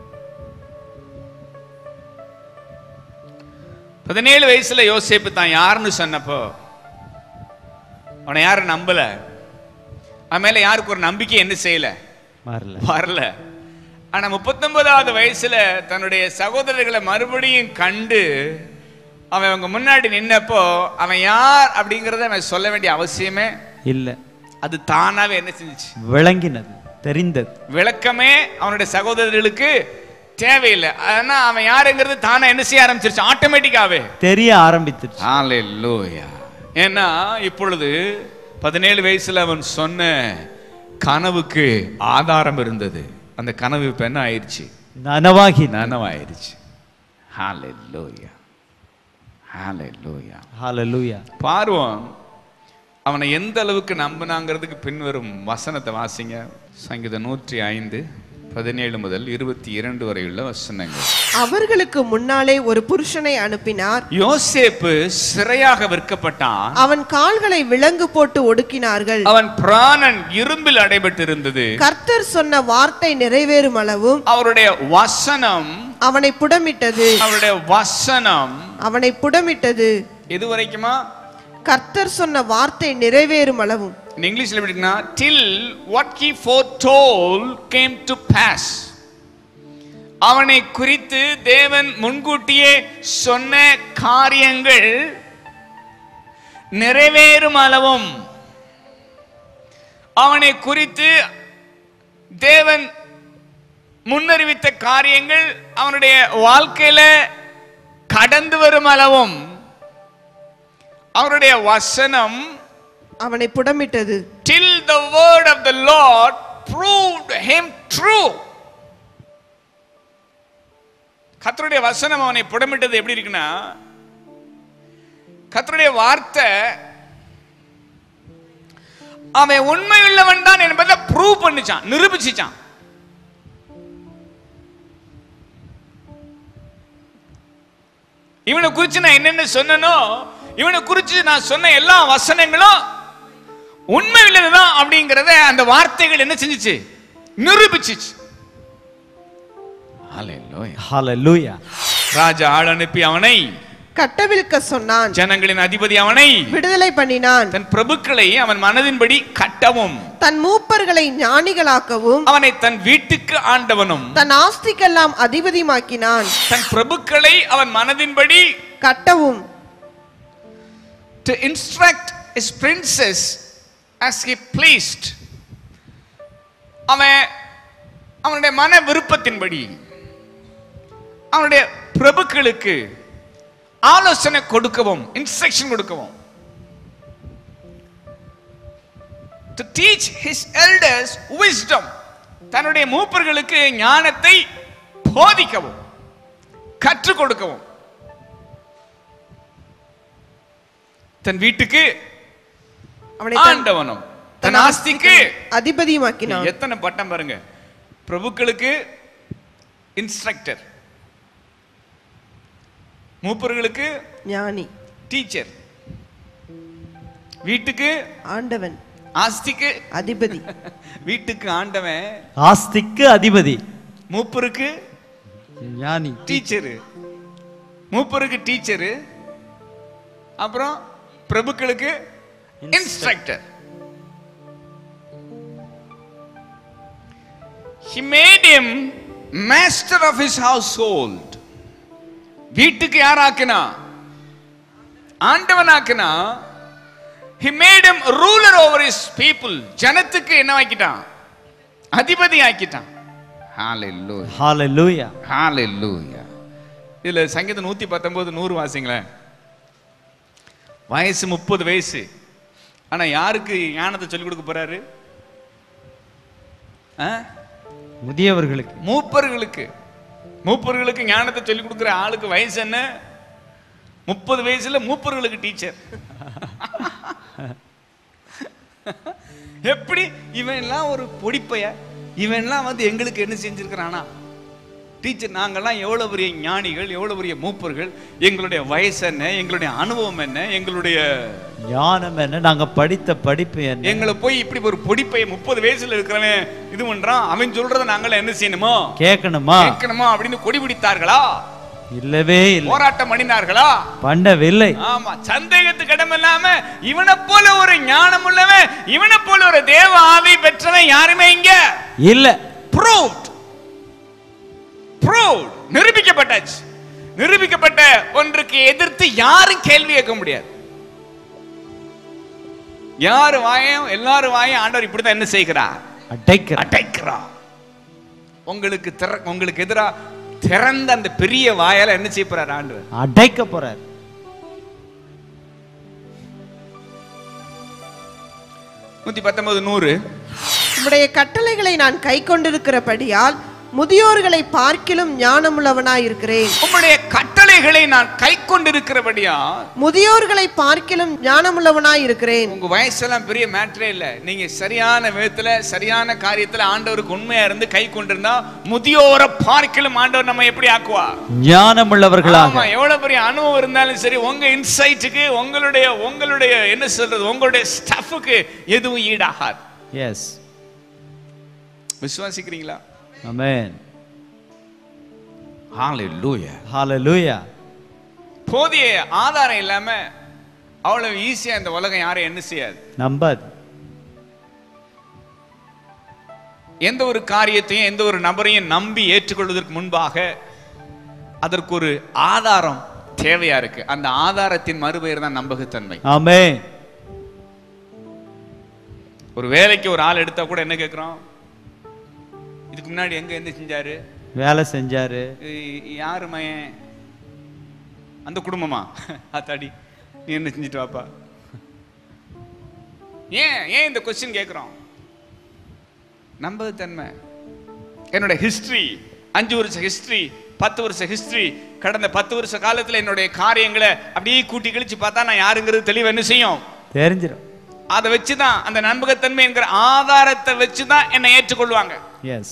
பதினேழு வயசுல யோசேப்பு தான் யாருன்னு சொன்னப்போ அவனை யாரும் நம்பல அவன் மேல யாருக்கு ஒரு நம்பிக்கை என்ன செய்யல வரல வரல ஆனா முப்பத்தொன்பதாவது வயசுல தன்னுடைய சகோதரர்களை மறுபடியும் கண்டு அவன் அவங்க முன்னாடி நின்னப்போ அவன் யார் அப்படிங்கறத அவன் சொல்ல வேண்டிய அவசியமே இல்ல அது தானாவே என்ன செஞ்சுச்சு விளங்கினது தெரிந்தது விளக்கமே அவனுடைய சகோதரர்களுக்கு தேவையில்லை ஆனா அவன் யாருங்கிறது தானே என்ன செய்ய ஆரம்பிச்சிருச்சு ஆட்டோமேட்டிக்காவே தெரிய ஆரம்பித்துச்சு ஹalleluya ஏன்னா இப்பொழுது பதினேழு வயசுல அவன் சொன்ன கனவுக்கு ஆதாரம் இருந்தது அந்த கனவு இப்ப என்ன ஆயிடுச்சு நனவாகி நனவாயிருச்சு ஹalleluya ஹalleluya ஹalleluya பார்வோம் அவனை எந்த அளவுக்கு நம்பினாங்கிறதுக்கு பின்வரும் வசனத்தை வாசிங்க சங்கீதம் நூற்றி ஐந்து பதினேழு முதல் இருபத்தி இரண்டு வரையுள்ள வசனங்கள் அவர்களுக்கு முன்னாலே ஒரு புருஷனை அனுப்பினார் யோசேப்பு சிறையாக விற்கப்பட்டான் அவன் கால்களை விலங்கு போட்டு ஒடுக்கினார்கள் அவன் பிராணன் இரும்பில் அடைபட்டிருந்தது கர்த்தர் சொன்ன வார்த்தை நிறைவேறும் அளவும் அவருடைய வசனம் அவனை புடமிட்டது அவருடைய வசனம் அவனை புடமிட்டது எது வரைக்குமா கர்த்தர் சொன்ன வார்த்தை நிறைவேறும் அளவும் In இங்கிலீஷ்ல எப்படி இருக்குன்னா till what he foretold came to pass அவனை குறித்து தேவன் முன்கூட்டியே சொன்ன காரியங்கள் நிறைவேறும் அளவும் அவனை குறித்து தேவன் முன்னறிவித்த காரியங்கள் அவனுடைய வாழ்க்கையில கடந்து வரும் அளவும் அவருடைய வசனம் அவனை புடமிட்டது till the word of the Lord proved him true. கர்த்தருடைய வசனம் அவனை புடமிட்டது எப்படி இருக்குன்னா கர்த்தருடைய வார்த்தை அவன் உண்மை உள்ளவன் தான் என்பதை ப்ரூவ் பண்ணிச்சான் நிரூபிச்சுச்சான் இவனை குறிச்சு நான் என்னென்ன சொன்னனோ இவனை குறிச்சு நான் சொன்ன எல்லா வசனங்களும் உண்மை உள்ளதுதான் அப்படிங்கறத அந்த வார்த்தைகள் என்ன செஞ்சுச்சு நிரூபிச்சுச்சு Hallelujah. ஹalleluya ராஜா ஆள் அனுப்பி அவனை கட்டவிழ்க்க சொன்னான் ஜனங்களின் அதிபதி அவனை விடுதலை பண்ணினான் தன் பிரபுக்களை அவன் மனதின்படி கட்டவும் தன் மூப்பர்களை ஞானிகளாக்கவும் அவனை தன் வீட்டுக்கு ஆண்டவனும் தன் ஆஸ்திக்கெல்லாம் அதிபதியுமாக்கினான் தன் பிரபுக்களை அவன் மனதின்படி கட்டவும் to instruct his princess as he pleased அவன் அவனுடைய மன விருப்பத்தின்படி அவனுடைய பிரபுக்களுக்கு ஆலோசனை கொடுக்கவும் இன்ஸ்ட்ரக்ஷன் கொடுக்கவும் to teach his elders wisdom தன்னுடைய மூப்பர்களுக்கு ஞானத்தை போதிக்கவும் கற்றுக் கொடுக்கவும் தன் வீட்டுக்கு அவனை தன் ஆண்டவனும் தன் ஆஸ்திக்கு அதிபதியுமாக்கினான் எத்தனை பட்டம் பாருங்க பிரபுக்களுக்கு இன்ஸ்ட்ரக்டர் மூப்பர்களுக்கு ஞானி டீச்சர் வீட்டுக்கு ஆண்டவன் ஆஸ்திக்கு அதிபதி வீட்டுக்கு ஆண்டவன் ஆஸ்திக்கு அதிபதி மூப்பருக்கு ஞானி டீச்சரு மூப்பருக்கு டீச்சரு அப்புறம் பிரபுக்களுக்கு instructor He made him master of his household. வீட்டுக்கு யாராக்குனா ஆண்டவனாக்குனா He made him ruler over his people. ஜனத்துக்கு என்ன ஆக்கிட்டான் அதிபதி ஆக்கிட்டான் Hallelujah. ஹalleluya ஹalleluya இதுல சங்கீதம் நூத்தி பத்தொன்பது நூறு வாசிங்களேன் வயசு முப்பது வயசு ஆனா யாருக்கு ஞானத்தை சொல்லிக் கொடுக்க போறாரு ஆ? முதியவர்களுக்கு மூப்பர்களுக்கு மூப்பர்களுக்கு ஞானத்தை சொல்லிக் கொடுக்குற ஆளுக்கு வயசு என்ன முப்பது வயசுல மூப்பர்களுக்கு டீச்சர் எப்படி இவன் எல்லாம் ஒரு பொடிப்பைய இவன் எல்லாம் வந்து எங்களுக்கு என்ன செஞ்சிருக்கிறானா டீச்சர் நாங்கெல்லாம் எவ்வளவு பெரிய ஞானிகள் எவ்வளவு பெரிய மூப்பர்கள் எங்களுடைய வயசு என்ன எங்களுடைய அனுபவம் என்ன எங்களுடைய ஞானம் என்ன நாங்க படித்த படிப்பு என்ன எங்களை போய் இப்படி ஒரு பொடிப்பைய முப்பது வயசுல இருக்கிறவன் இது பண்றான் அவன் சொல்றதை நாங்கள என்ன செய்யணுமோ கேட்கணுமா கேட்கணுமா அப்படின்னு கொடி பிடித்தார்களா இல்லவே இல்லை போராட்டம் பண்ணினார்களா பண்ணவில்லை ஆமா சந்தேகத்துக்கு இடம் இல்லாம இவனை போல ஒரு ஞானம் உள்ளவன் இவனை போல ஒரு தேவ ஆவி பெற்றவன் யாருமே இங்க இல்ல proved proved நிரூபிக்கப்பட்டாச்சு நிரூபிக்கப்பட்ட ஒன்றுக்கு எதிர்த்து யாரும் கேள்வி கேட்க முடியாது யாரு வாயும் எல்லாரும் வாயும் ஆண்டவர் இப்படித்தான் என்ன செய்கிறார் அடைக்கிற அடைக்கிறார் உங்களுக்கு திற உங்களுக்கு எதிரா திறந்த அந்த பெரிய வாயால என்ன செய்ய போறார் ஆண்டவர் அடைக்க போறார் நூத்தி பத்தொன்பது நூறு உம்முடைய கட்டளைகளை நான் கை கொண்டிருக்கிறபடியால் முதியோர்களை பார்க்கிலும் ஞானமுள்ளவனாய் இருக்கிறேன் உம்முடைய கட்டளைகளை நான் கை கொண்டிருக்கிறபடியா முதியோர்களை பார்க்கிலும் ஞானமுள்ளவனாய் இருக்கிறேன் உங்க வயசெல்லாம் பெரிய மேட்டரே இல்ல நீங்க சரியான விதத்துல சரியான காரியத்துல ஆண்டவருக்கு உண்மையா இருந்து கை கொண்டிருந்தா முதியோரை பார்க்கலும் ஆண்டவர் நம்ம எப்படி ஆக்குவா ஞானமுள்ளவர்களாக ஆமா எவ்வளவு பெரிய அனுபவம் இருந்தாலும் சரி உங்க இன்சைட்டுக்கு உங்களுடைய உங்களுடைய என்ன சொல்றது உங்களுடைய ஸ்டஃபுக்கு எதுவும் ஈடாகாது எஸ் விசுவாசிக்கிறீங்களா ஆமென் ஹalleluya ஹalleluya போதிய ஆதாரம் இல்லாம அவ்வளவு ஈஸியா இந்த உலகம் யாரையும் என்ன செய்யாது நம்பாது எந்த ஒரு காரியத்தையும் எந்த ஒரு நபரையும் நம்பி ஏற்றுக்கொள்வதற்கு முன்பாக அதற்கு ஒரு ஆதாரம் தேவையா இருக்கு அந்த ஆதாரத்தின் மறுபெயர் தான் நம்பகத்தன்மை ஆமென் ஒரு வேலைக்கு ஒரு ஆள் எடுத்தா கூட என்ன கேட்கிறோம் இதுக்கு முன்னாடி எங்க என்ன செஞ்சாரு வேலை செஞ்சாரு இ- யாரு மயன் அந்த குடும்பமா அத்தாடி நீ என்ன செஞ்சுட்டு வாப்பா ஏன் ஏன் இந்த கொஸ்டின் கேட்குறோம் நம்பகத்தன்மை என்னோட ஹிஸ்டரி அஞ்சு வருஷ ஹிஸ்டரி பத்து வருஷ ஹிஸ்டரி கடந்த பத்து வருஷ காலத்துல என்னுடைய காரியங்களை அப்படியே கூட்டி கழிச்சு பார்த்தா நான் யாருங்கிறது தெளிவு என்ன செய்யும் தெரிஞ்சிடும் அதை வச்சுதான் அந்த நம்பகத்தன்மை என்கிற ஆதாரத்தை வச்சுதான் என்னை ஏற்றுக்கொள்வாங்க எஸ்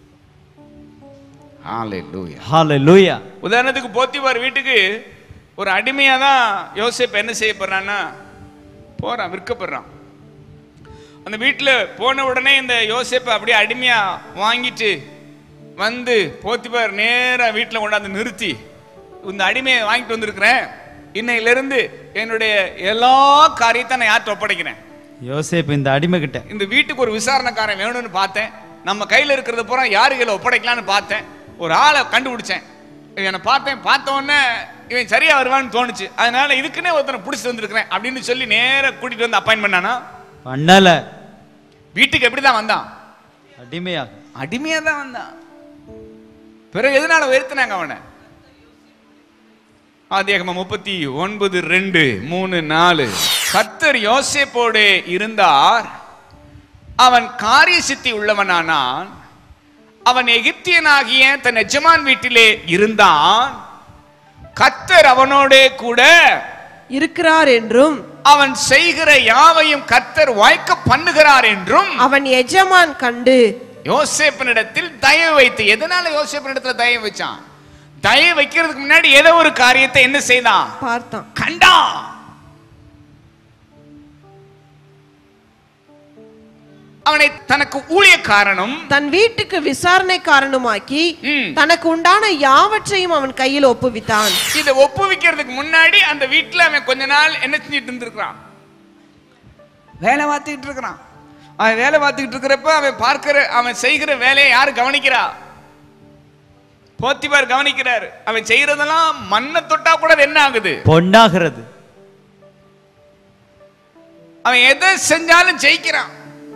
ஹalleluya ஹalleluya உதாரணத்துக்கு போத்திபார் வீட்டுக்கு ஒரு அடிமையா தான் யோசேப் என்ன செய்யப்படுறான்னா போறான் விற்கப்படுறான் அந்த வீட்டுல போன உடனே இந்த யோசேப்பை அப்படியே அடிமையா வாங்கிட்டு வந்து போத்திபார் நேரா வீட்டுல கொண்டாந்து நிறுத்தி இந்த அடிமையை வாங்கிட்டு வந்திருக்கிறேன் இன்னையில இருந்து என்னுடைய எல்லா காரியத்தை நான் யார்கிட்ட ஒப்படைக்கிறேன் யோசேப்பு இந்த அடிமை கிட்ட இந்த வீட்டுக்கு ஒரு விசாரணைக்காரன் வேணும்னு பார்த்தேன் நம்ம கையில இருக்கிறத பூரா யாரு கையில ஒப்படைக்கலாம்னு பார்த்தேன் ஒரு ஆளை கண்டுபிடிச்சேன் இவனை பார்த்தேன் பார்த்த உடனே இவன் சரியா வருவான்னு தோணுச்சு அதனால இதுக்குன்னே ஒருத்தனை பிடிச்சிட்டு வந்திருக்கிறேன் அப்படின்னு சொல்லி நேரா கூட்டிட்டு வந்து அப்பாயின் பண்ணானா பண்ணல வீட்டுக்கு எப்படி தான் வந்தான் அடிமையாக அடிமையா தான் வந்தான் பிறகு எதனால உயர்த்தினாங்க அவனை ஆதியாகம முப்பத்தி ஒன்பது ரெண்டு மூணு நாலு கர்த்தர் யோசேப்போடு இருந்தார் அவன் காரிய சித்தி உள்ளவனானான் அவன் எகிப்தியனாகிய தன் எஜமான் வீட்டிலே இருந்தான் கத்தர் அவனோடே கூட இருக்கிறார் என்றும் அவன் செய்கிற யாவையும் கத்தர் வாய்க்க பண்ணுகிறார் என்றும் அவன் எஜமான் கண்டு யோசேப்பனிடத்தில் தயவு வைத்து எதனால யோசேப்பனிடத்துல தயவு வச்சான் தயவு வைக்கிறதுக்கு முன்னாடி ஏதோ ஒரு காரியத்தை என்ன செய்தான் பார்த்தான் கண்டான் அவனை தனக்கு ஊழியக்காரனும் தன் வீட்டுக்கு விசாரணை காரணமாக்கி ம். தனக்கு உண்டான யாவற்றையும் அவன் கையில் ஒப்புவித்தான் இதை ஒப்புவிக்கிறதுக்கு முன்னாடி அந்த வீட்டுல அவன் கொஞ்ச நாள் என்ன செஞ்சுட்டு இருந்திருக்கிறான் வேலை பார்த்துக்கிட்டு இருக்கிறான் அவன் வேலை பார்த்துக்கிட்டு இருக்கிறப்ப அவன் பார்க்கிற அவன் செய்கிற வேலையை யாரு கவனிக்கிறா போத்திபார் கவனிக்கிறாரு அவன் செய்யறதெல்லாம் மண்ணை தொட்டா கூட அது என்ன ஆகுது பொன்னாகிறது அவன் எதை செஞ்சாலும் ஜெயிக்கிறான்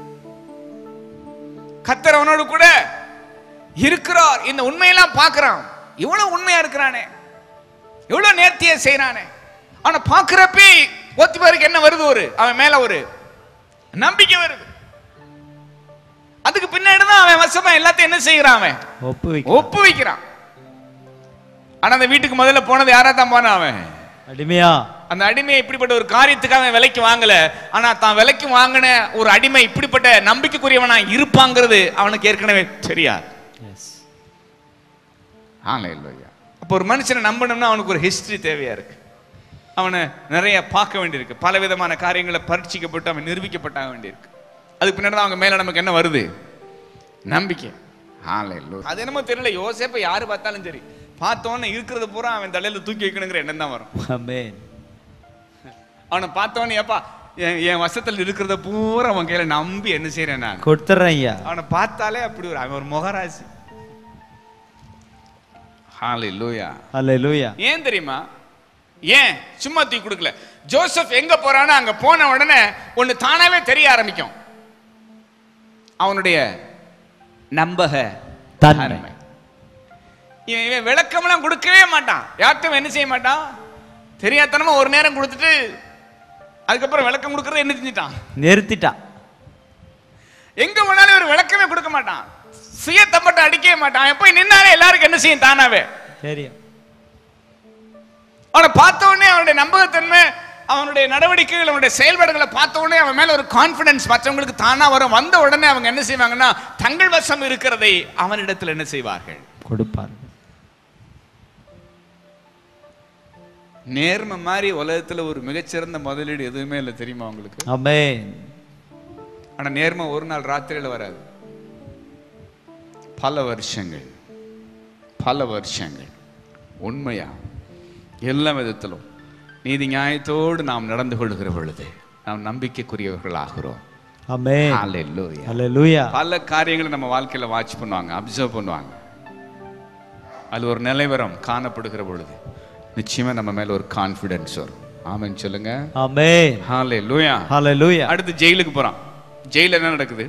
கத்தர் அவனோடு கூட இருக்கிறார் இந்த உண்மையெல்லாம் பார்க்கறான் இவ்வளவு உண்மையா இருக்கிறானே எவ்வளவு நேர்த்தியா செய்யறானே ஆனா பார்க்கிறப்பே போத்திபாருக்கு என்ன வருது ஒரு அவன் மேல ஒரு நம்பிக்கை வருது அதுக்கு பின்னாடி தான் அவன் வசமா எல்லாத்தையும் என்ன செய்யறான் அவன் ஒப்புவிக்க ஒப்பு வைக்கிறான் ஆனா அந்த வீட்டுக்கு முதல்ல போனது யாரா தான் போனான் அவன் அடிமையா அந்த அடிமை இப்படிப்பட்ட ஒரு காரியத்துக்காக அவன் விலைக்கு வாங்கல ஆனா தான் விலைக்கு வாங்கின ஒரு அடிமை இப்படிப்பட்ட நம்பிக்கைக்குரியவனா இருப்பாங்கிறது அவனுக்கு ஏற்கனவே தெரியாது எஸ் ஹalleluya அப்போ ஒரு மனுஷனை நம்பணும்னா அவனுக்கு ஒரு ஹிஸ்டரி தேவையா இருக்கு அவனை நிறைய பார்க்க வேண்டியிருக்கு பல விதமான காரியங்களை பரீட்சிக்கப்பட்டு அவன் நிரூபிக்கப்பட்டாக வேண்டியிருக்கு அதுக்கு பின்னாடி தான் அவங்க மேல நமக்கு என்ன வருது நம்பிக்கை ஹalleluya அது என்னமோ தெரியல யோசேப்பை யாரு பார்த்தாலும் சரி பார்த்தோன்னே இருக்கிறது பூரா அவன் தலையில தூக்கி வைக்கணுங்கிற எண்ணம் தான் வரும் ஆமென் அவனை பார்த்தவனே ஏப்பா என் என் வசத்தில் இருக்கிறத பூரா அவன் கையில நம்பி என்ன செய்யறேன் நான் கொடுத்துறேன் ஐயா அவனை பார்த்தாலே அப்படி ஒரு அவன் ஒரு முகராசி ஹalleluya அல்லேலூயா ஏன் தெரியுமா ஏன் சும்மா தூக்கி கொடுக்கல ஜோசப் எங்க போறானோ அங்க போன உடனே ஒண்ணு தானாவே தெரிய ஆரம்பிக்கும் அவனுடைய நம்பக தன்மை. தன்மை. இவன் இவன் விளக்கம்லாம் கொடுக்கவே மாட்டான் யார்ட்டும் என்ன செய்ய மாட்டான் தெரியாதனமா ஒரு நேரம் கொடுத்துட்டு அதுக்கப்புறம் விளக்கம் கொடுக்கறத என்ன செஞ்சிட்டான் நிறுத்திட்டான் எங்க போனாலும் ஒரு விளக்கமே கொடுக்க மாட்டான் சுய தம்பட்டை அடிக்கவே மாட்டான் அவன் போய் நின்னாலே எல்லாருக்கும் என்ன செய்யும் தானாவே தெரியும் அவனை பார்த்த உடனே அவனுடைய நம்பகத்தன்மை அவனுடைய நடவடிக்கைகள் அவனுடைய செயல்பாடுகளை பார்த்த உடனே அவன் மேல ஒரு கான்பிடன்ஸ் மற்றவங்களுக்கு தானா வரும் வந்த உடனே அவங்க என்ன செய்வாங்கன்னா தங்கள் வசம் இருக்கிறதை அவனிடத்தில் என்ன செய்வார்கள் கொடுப்பார் நேர்மை மாதிரி உலகத்துல ஒரு மிகச்சிறந்த முதலீடு எதுவுமே இல்லை தெரியுமா உங்களுக்கு ஆமென் ஆனா நேர்மை ஒரு நாள் ராத்திரியில வராது பல வருஷங்கள் பல வருஷங்கள் உண்மையா எல்லா விதத்திலும் நீதி நியாயத்தோடு நாம் நடந்து கொள்கிற பொழுது நாம் நம்பிக்கைக்குரியவர்கள் ஆகிறோம் ஆமென் Hallelujah. அல்லேலூயா பல காரியங்களை நம்ம வாழ்க்கையில வாட்ச் பண்ணுவாங்க அப்சர்வ் பண்ணுவாங்க அது ஒரு நிலைவரம் காணப்படுகிற பொழுது நிச்சயமா நம்ம மேல ஒரு கான்ஃபிடன்ஸ் வரும் ஆமென் சொல்லுங்க ஆமென் ஹalleluya அல்லேலூயா அடுத்து ஜெயிலுக்கு போறான் ஜெயில என்ன நடக்குது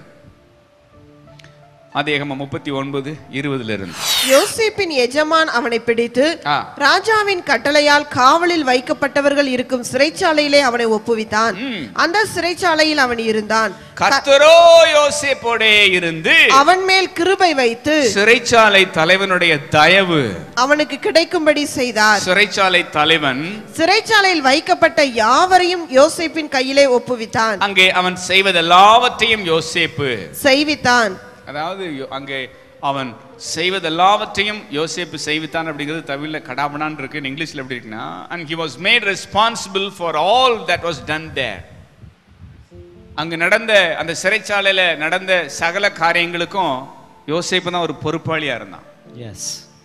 அதிகமா முப்பத்தி ஒன்பது இருபதுல இருந்து யோசேப்பின் எஜமான் அவனை பிடித்து ஆ. ராஜாவின் கட்டளையால் காவலில் வைக்கப்பட்டவர்கள் இருக்கும் சிறைச்சாலையிலே அவனை ஒப்புவித்தான் அந்த சிறைச்சாலையில் அவன் இருந்தான் கர்த்தரோ யோசேப்போடே இருந்து அவன் மேல் கிருபை வைத்து சிறைச்சாலை தலைவனுடைய தயவு அவனுக்கு கிடைக்கும்படி செய்தார் சிறைச்சாலை தலைவன் சிறைச்சாலையில் வைக்கப்பட்ட யாவரையும் யோசேப்பின் கையிலே ஒப்புவித்தான் அங்கே அவன் செய்வதெல்லாவற்றையும் யோசேப்பு செய்வித்தான் அதாவது யோ- அங்கே அவன் செய்வதெல்லாவற்றையும் யோசேப்பு செய்வித்தான் அப்படிங்கிறது தமிழ்ல கடாபனான் இருக்கு இங்கிலீஷ்ல எப்படி இருக்குன்னா and he was made responsible for all that was done there அங்கு நடந்த அந்த சிறைச்சாலையில நடந்த சகல காரியங்களுக்கும் யோசேப்பு தான் ஒரு பொறுப்பாளியா இருந்தான் எஸ்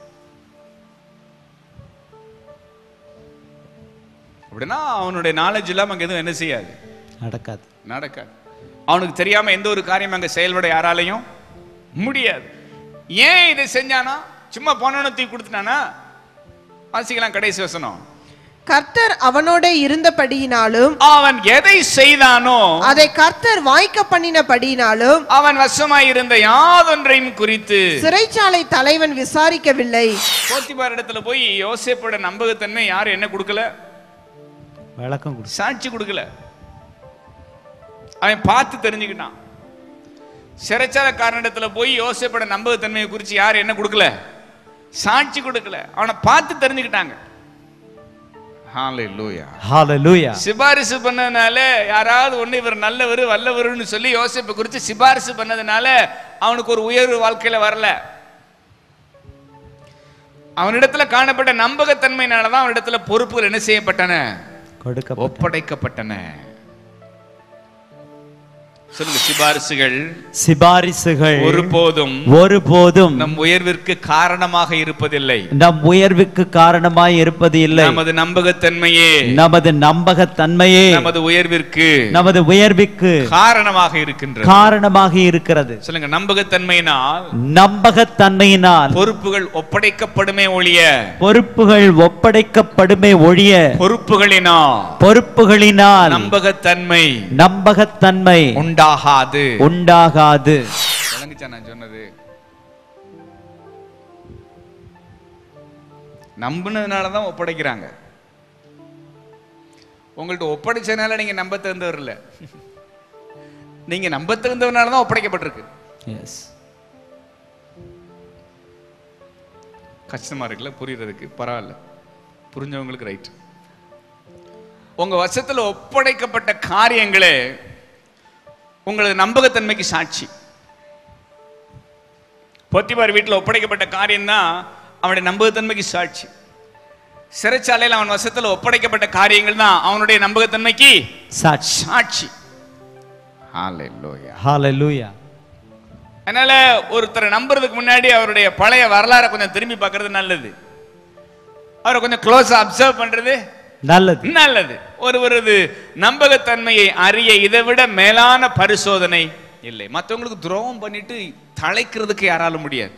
அப்படின்னா அவனுடைய நாலேஜ் இல்லாம அங்க எதுவும் என்ன செய்யாது நடக்காது நடக்காது அவனுக்கு தெரியாம எந்த ஒரு காரியம் அங்க செயல்பட யாராலையும் முடியாது ஏன் இதை செஞ்சானா சும்மா போனவன தூக்கி கொடுத்துட்டானா வாசிக்கலாம் கடைசி வசனம் கர்த்தர் அவனோட இருந்தபடியினாலும் அவன் எதை செய்தானோ அதை கர்த்தர் வாய்க்க பண்ணினபடியினாலும் அவன் வசமாய் இருந்த யாதொன்றையும் குறித்து சிறைச்சாலை தலைவன் விசாரிக்கவில்லை போத்திபார் இடத்துல போய் யோசேப்போட நம்பகத்தன்மை யாரும் என்ன கொடுக்கல விளக்கம் கொடு சாட்சி கொடுக்கல அவன் பார்த்து தெரிஞ்சுக்கிட்டான் சிறைச்சாலக்காரனிடத்துல போய் யோசிப்பட நம்பகத்தன்மையை குறித்து யார் என்ன கொடுக்கல சாட்சி கொடுக்கல அவனை பார்த்து தெரிஞ்சுக்கிட்டாங்க ஹalleluya Hallelujah. சிபாரிசு பண்ணதுனால யாராவது ஒண்ணு இவர் நல்லவர் வல்லவர்னு சொல்லி யோசிப்பை குறித்து சிபாரிசு பண்ணதுனால அவனுக்கு ஒரு உயர்வு வாழ்க்கையில வரல அவனிடத்துல காணப்பட்ட நம்பகத்தன்மையினால தான் அவனிடத்துல பொறுப்புகள் என்ன செய்யப்பட்டன கொடுக்க ஒப்படைக்கப்பட்டன சொல்லுங்க சிபாரிசுகள் சிபாரிசுகள் ஒருபோதும் ஒருபோதும் நம் உயர்விற்கு காரணமாக இருப்பதில்லை நம் உயர்வுக்கு காரணமாய் இருப்பது இல்லை நமது நம்பகத்தன்மையே நமது நம்பகத்தன்மையே நமது உயர்விற்கு நமது உயர்வுக்கு காரணமாக இருக்கின்றது காரணமாக இருக்கிறது சொல்லுங்க நம்பகத்தன்மையினால் நம்பகத்தன்மையினால் பொறுப்புகள் ஒப்படைக்கப்படுமே ஒழிய பொறுப்புகள் ஒப்படைக்கப்படுமே ஒழிய பொறுப்புகளினால் பொறுப்புகளினால் நம்பகத்தன்மை நம்பகத்தன்மை உண்டாகாது உண்டாகாது விளங்குச்சா நான் சொன்னது நம்பினதுனால தான் ஒப்படைக்கிறாங்க உங்கள்ட்ட ஒப்படைச்சதுனால நீங்க நம்ப தகுந்தவர் இல்ல நீங்க நம்ப தகுந்தவனால தான் ஒப்படைக்கப்பட்டிருக்கு எஸ் கஷ்டமா இருக்குல்ல புரியறதுக்கு பரவாயில்ல புரிஞ்சவங்களுக்கு ரைட் உங்க வசத்துல ஒப்படைக்கப்பட்ட காரியங்களே உங்களது நம்பகத்தன்மைக்கு சாட்சி பொத்திபார் வீட்டில் ஒப்படைக்கப்பட்ட காரியம் தான் அவனுடைய நம்பகத்தன்மைக்கு சாட்சி சிறைச்சாலையில் அவன் வசத்துல ஒப்படைக்கப்பட்ட காரியங்கள் தான் அவனுடைய நம்பகத்தன்மைக்கு சாட்சி சாட்சி ஹalleluya ஹalleluya அதனால ஒருத்தரை நம்புறதுக்கு முன்னாடி அவருடைய பழைய வரலாறை கொஞ்சம் திரும்பி பார்க்கிறது நல்லது அவரை கொஞ்சம் க்ளோஸா அப்சர்வ் பண்றது நல்லது நல்லது ஒருவரது நம்பகத்தன்மையை அறிய இதை விட மேலான பரிசோதனை இல்லை மற்றவங்களுக்கு துரோகம் பண்ணிட்டு தழைக்கிறதுக்கு யாராலும் முடியாது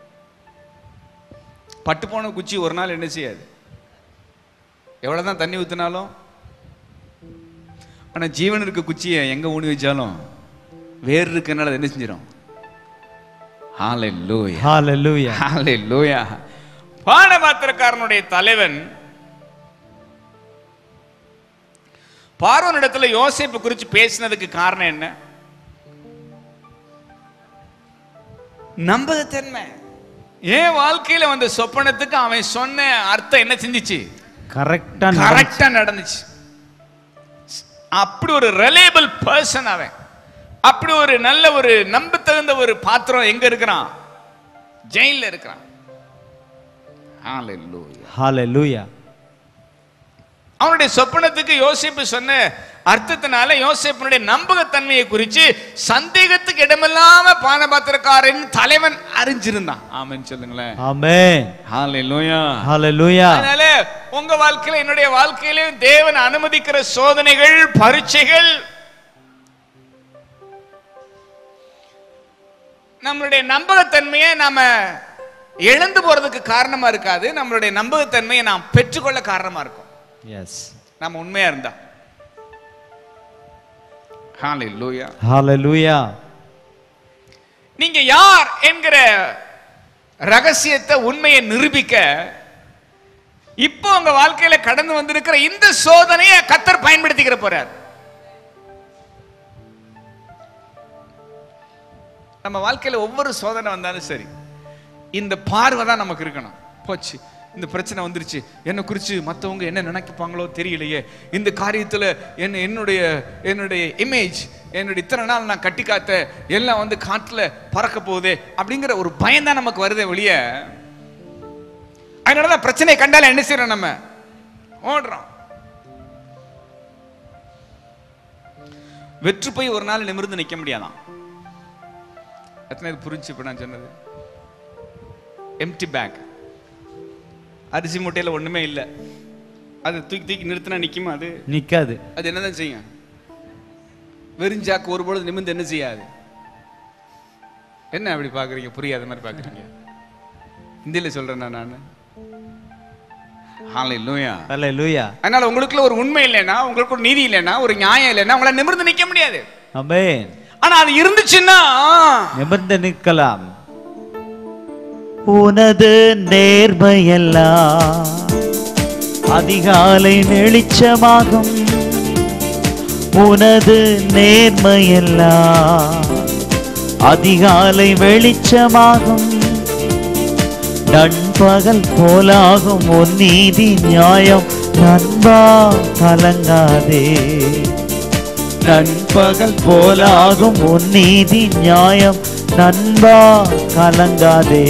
பட்டு போன குச்சி ஒரு நாள் என்ன செய்யாது எவ்வளவுதான் தண்ணி ஊத்தினாலும் ஆனா ஜீவன் இருக்க குச்சியை எங்க ஊனி வச்சாலும் வேர் இருக்கனால அது என்ன செஞ்சிடும் ஹalleluya ஹalleluya ஹalleluya பானபாத்திரக்காரனுடைய தலைவன் பார்வனிடத்துல யோசேப்பு குறித்து பேசினதுக்கு காரணம் என்ன நம்பகத்தன்மை என் வாழ்க்கையில வந்த சொப்பனத்துக்கு அவன் சொன்ன அர்த்தம் என்ன செஞ்சுச்சு கரெக்டா கரெக்டா நடந்துச்சு அப்படி ஒரு ரிலேபிள் பர்சன் அவன் அப்படி ஒரு நல்ல ஒரு நம்ப தகுந்த ஒரு பாத்திரம் எங்க இருக்கிறான் ஜெயில இருக்கிறான் Hallelujah. ஹalleluya அவனுடைய சொப்பனத்துக்கு யோசிப்பு சொன்ன அர்த்தத்தினால யோசிப்பினுடைய நம்பகத்தன்மையை குறித்து சந்தேகத்துக்கு இடமில்லாம பானபாத்திரக்காரன் தலைவன் அறிஞ்சிருந்தான் ஆமென் சொல்லுங்களேன் ஆமென் ஹalleluya ஹalleluya அதனால உங்க வாழ்க்கையில என்னுடைய வாழ்க்கையிலும் தேவன் அனுமதிக்கிற சோதனைகள் பரீட்சைகள் நம்மளுடைய நம்பகத்தன்மையை நாம இழந்து போறதுக்கு காரணமா இருக்காது நம்மளுடைய நம்பகத்தன்மையை நாம் பெற்றுக்கொள்ள காரணமா இருக்கும் எஸ் நாம உண்மையா இருந்தா ஹalleluya ஹalleluya நீங்க யார் என்கிற ரகசியத்தை உண்மையை நிரூபிக்க இப்போ உங்க வாழ்க்கையில கடந்து வந்திருக்கிற இந்த சோதனையை கத்தர் பயன்படுத்திக்கிற போறார் நம்ம வாழ்க்கையில ஒவ்வொரு சோதனை வந்தாலும் சரி இந்த பார்வை தான் நமக்கு இருக்கணும் போச்சு இந்த பிரச்சனை வந்துருச்சு என்னை குறித்து மற்றவங்க என்ன நினைப்பாங்களோ தெரியலையே இந்த காரியத்தில் என்ன என்னுடைய என்னுடைய இமேஜ் என்னுடைய இத்தனை நாள் நான் கட்டி காத்த எல்லாம் வந்து காட்டில் பறக்க போகுதே அப்படிங்கிற ஒரு பயம் தான் நமக்கு வருதே வெளிய அதனால தான் பிரச்சனையை கண்டால என்ன செய்யறோம் நம்ம ஓடுறோம் வெற்று போய் ஒரு நாள் நிமிர்ந்து நிற்க முடியாதான் எத்தனை இது புரிஞ்சு இப்போ நான் சொன்னது எம்டி பேக் அரிசி மூட்டையில் ஒண்ணுமே இல்லை அது தூக்கி தூக்கி நிறுத்தினா நிக்குமா அது நிக்காது அது என்னதான் செய்யும் வெறிஞ்சாக்கு ஒரு பொழுது நிமிர்ந்து என்ன செய்யாது என்ன அப்படி பார்க்குறீங்க புரியாத மாதிரி பார்க்குறீங்க ஹிந்தியில் சொல்கிறேன் நான் ஹalleluya ஹalleluya அதனால உங்களுக்குள்ள ஒரு உண்மை இல்லைன்னா உங்களுக்கு ஒரு நீதி இல்லைன்னா ஒரு நியாயம் இல்லைன்னா உங்களை நிமிர்ந்து நிக்க முடியாது ஆமென் ஆனா அது இருந்துச்சுன்னா நிமிர்ந்து நிற்கலாம் உனது நேர்மையெல்லாம் அதிகாலை வெளிச்சமாகும் உனது நேர்மையெல்லாம் அதிகாலை வெளிச்சமாகும் நண்பகல் போலாகும் உன் நீதி நியாயம் நண்பா கலங்காதே நண்பகல் போலாகும் உன் நீதி நியாயம் நண்பா கலங்காதே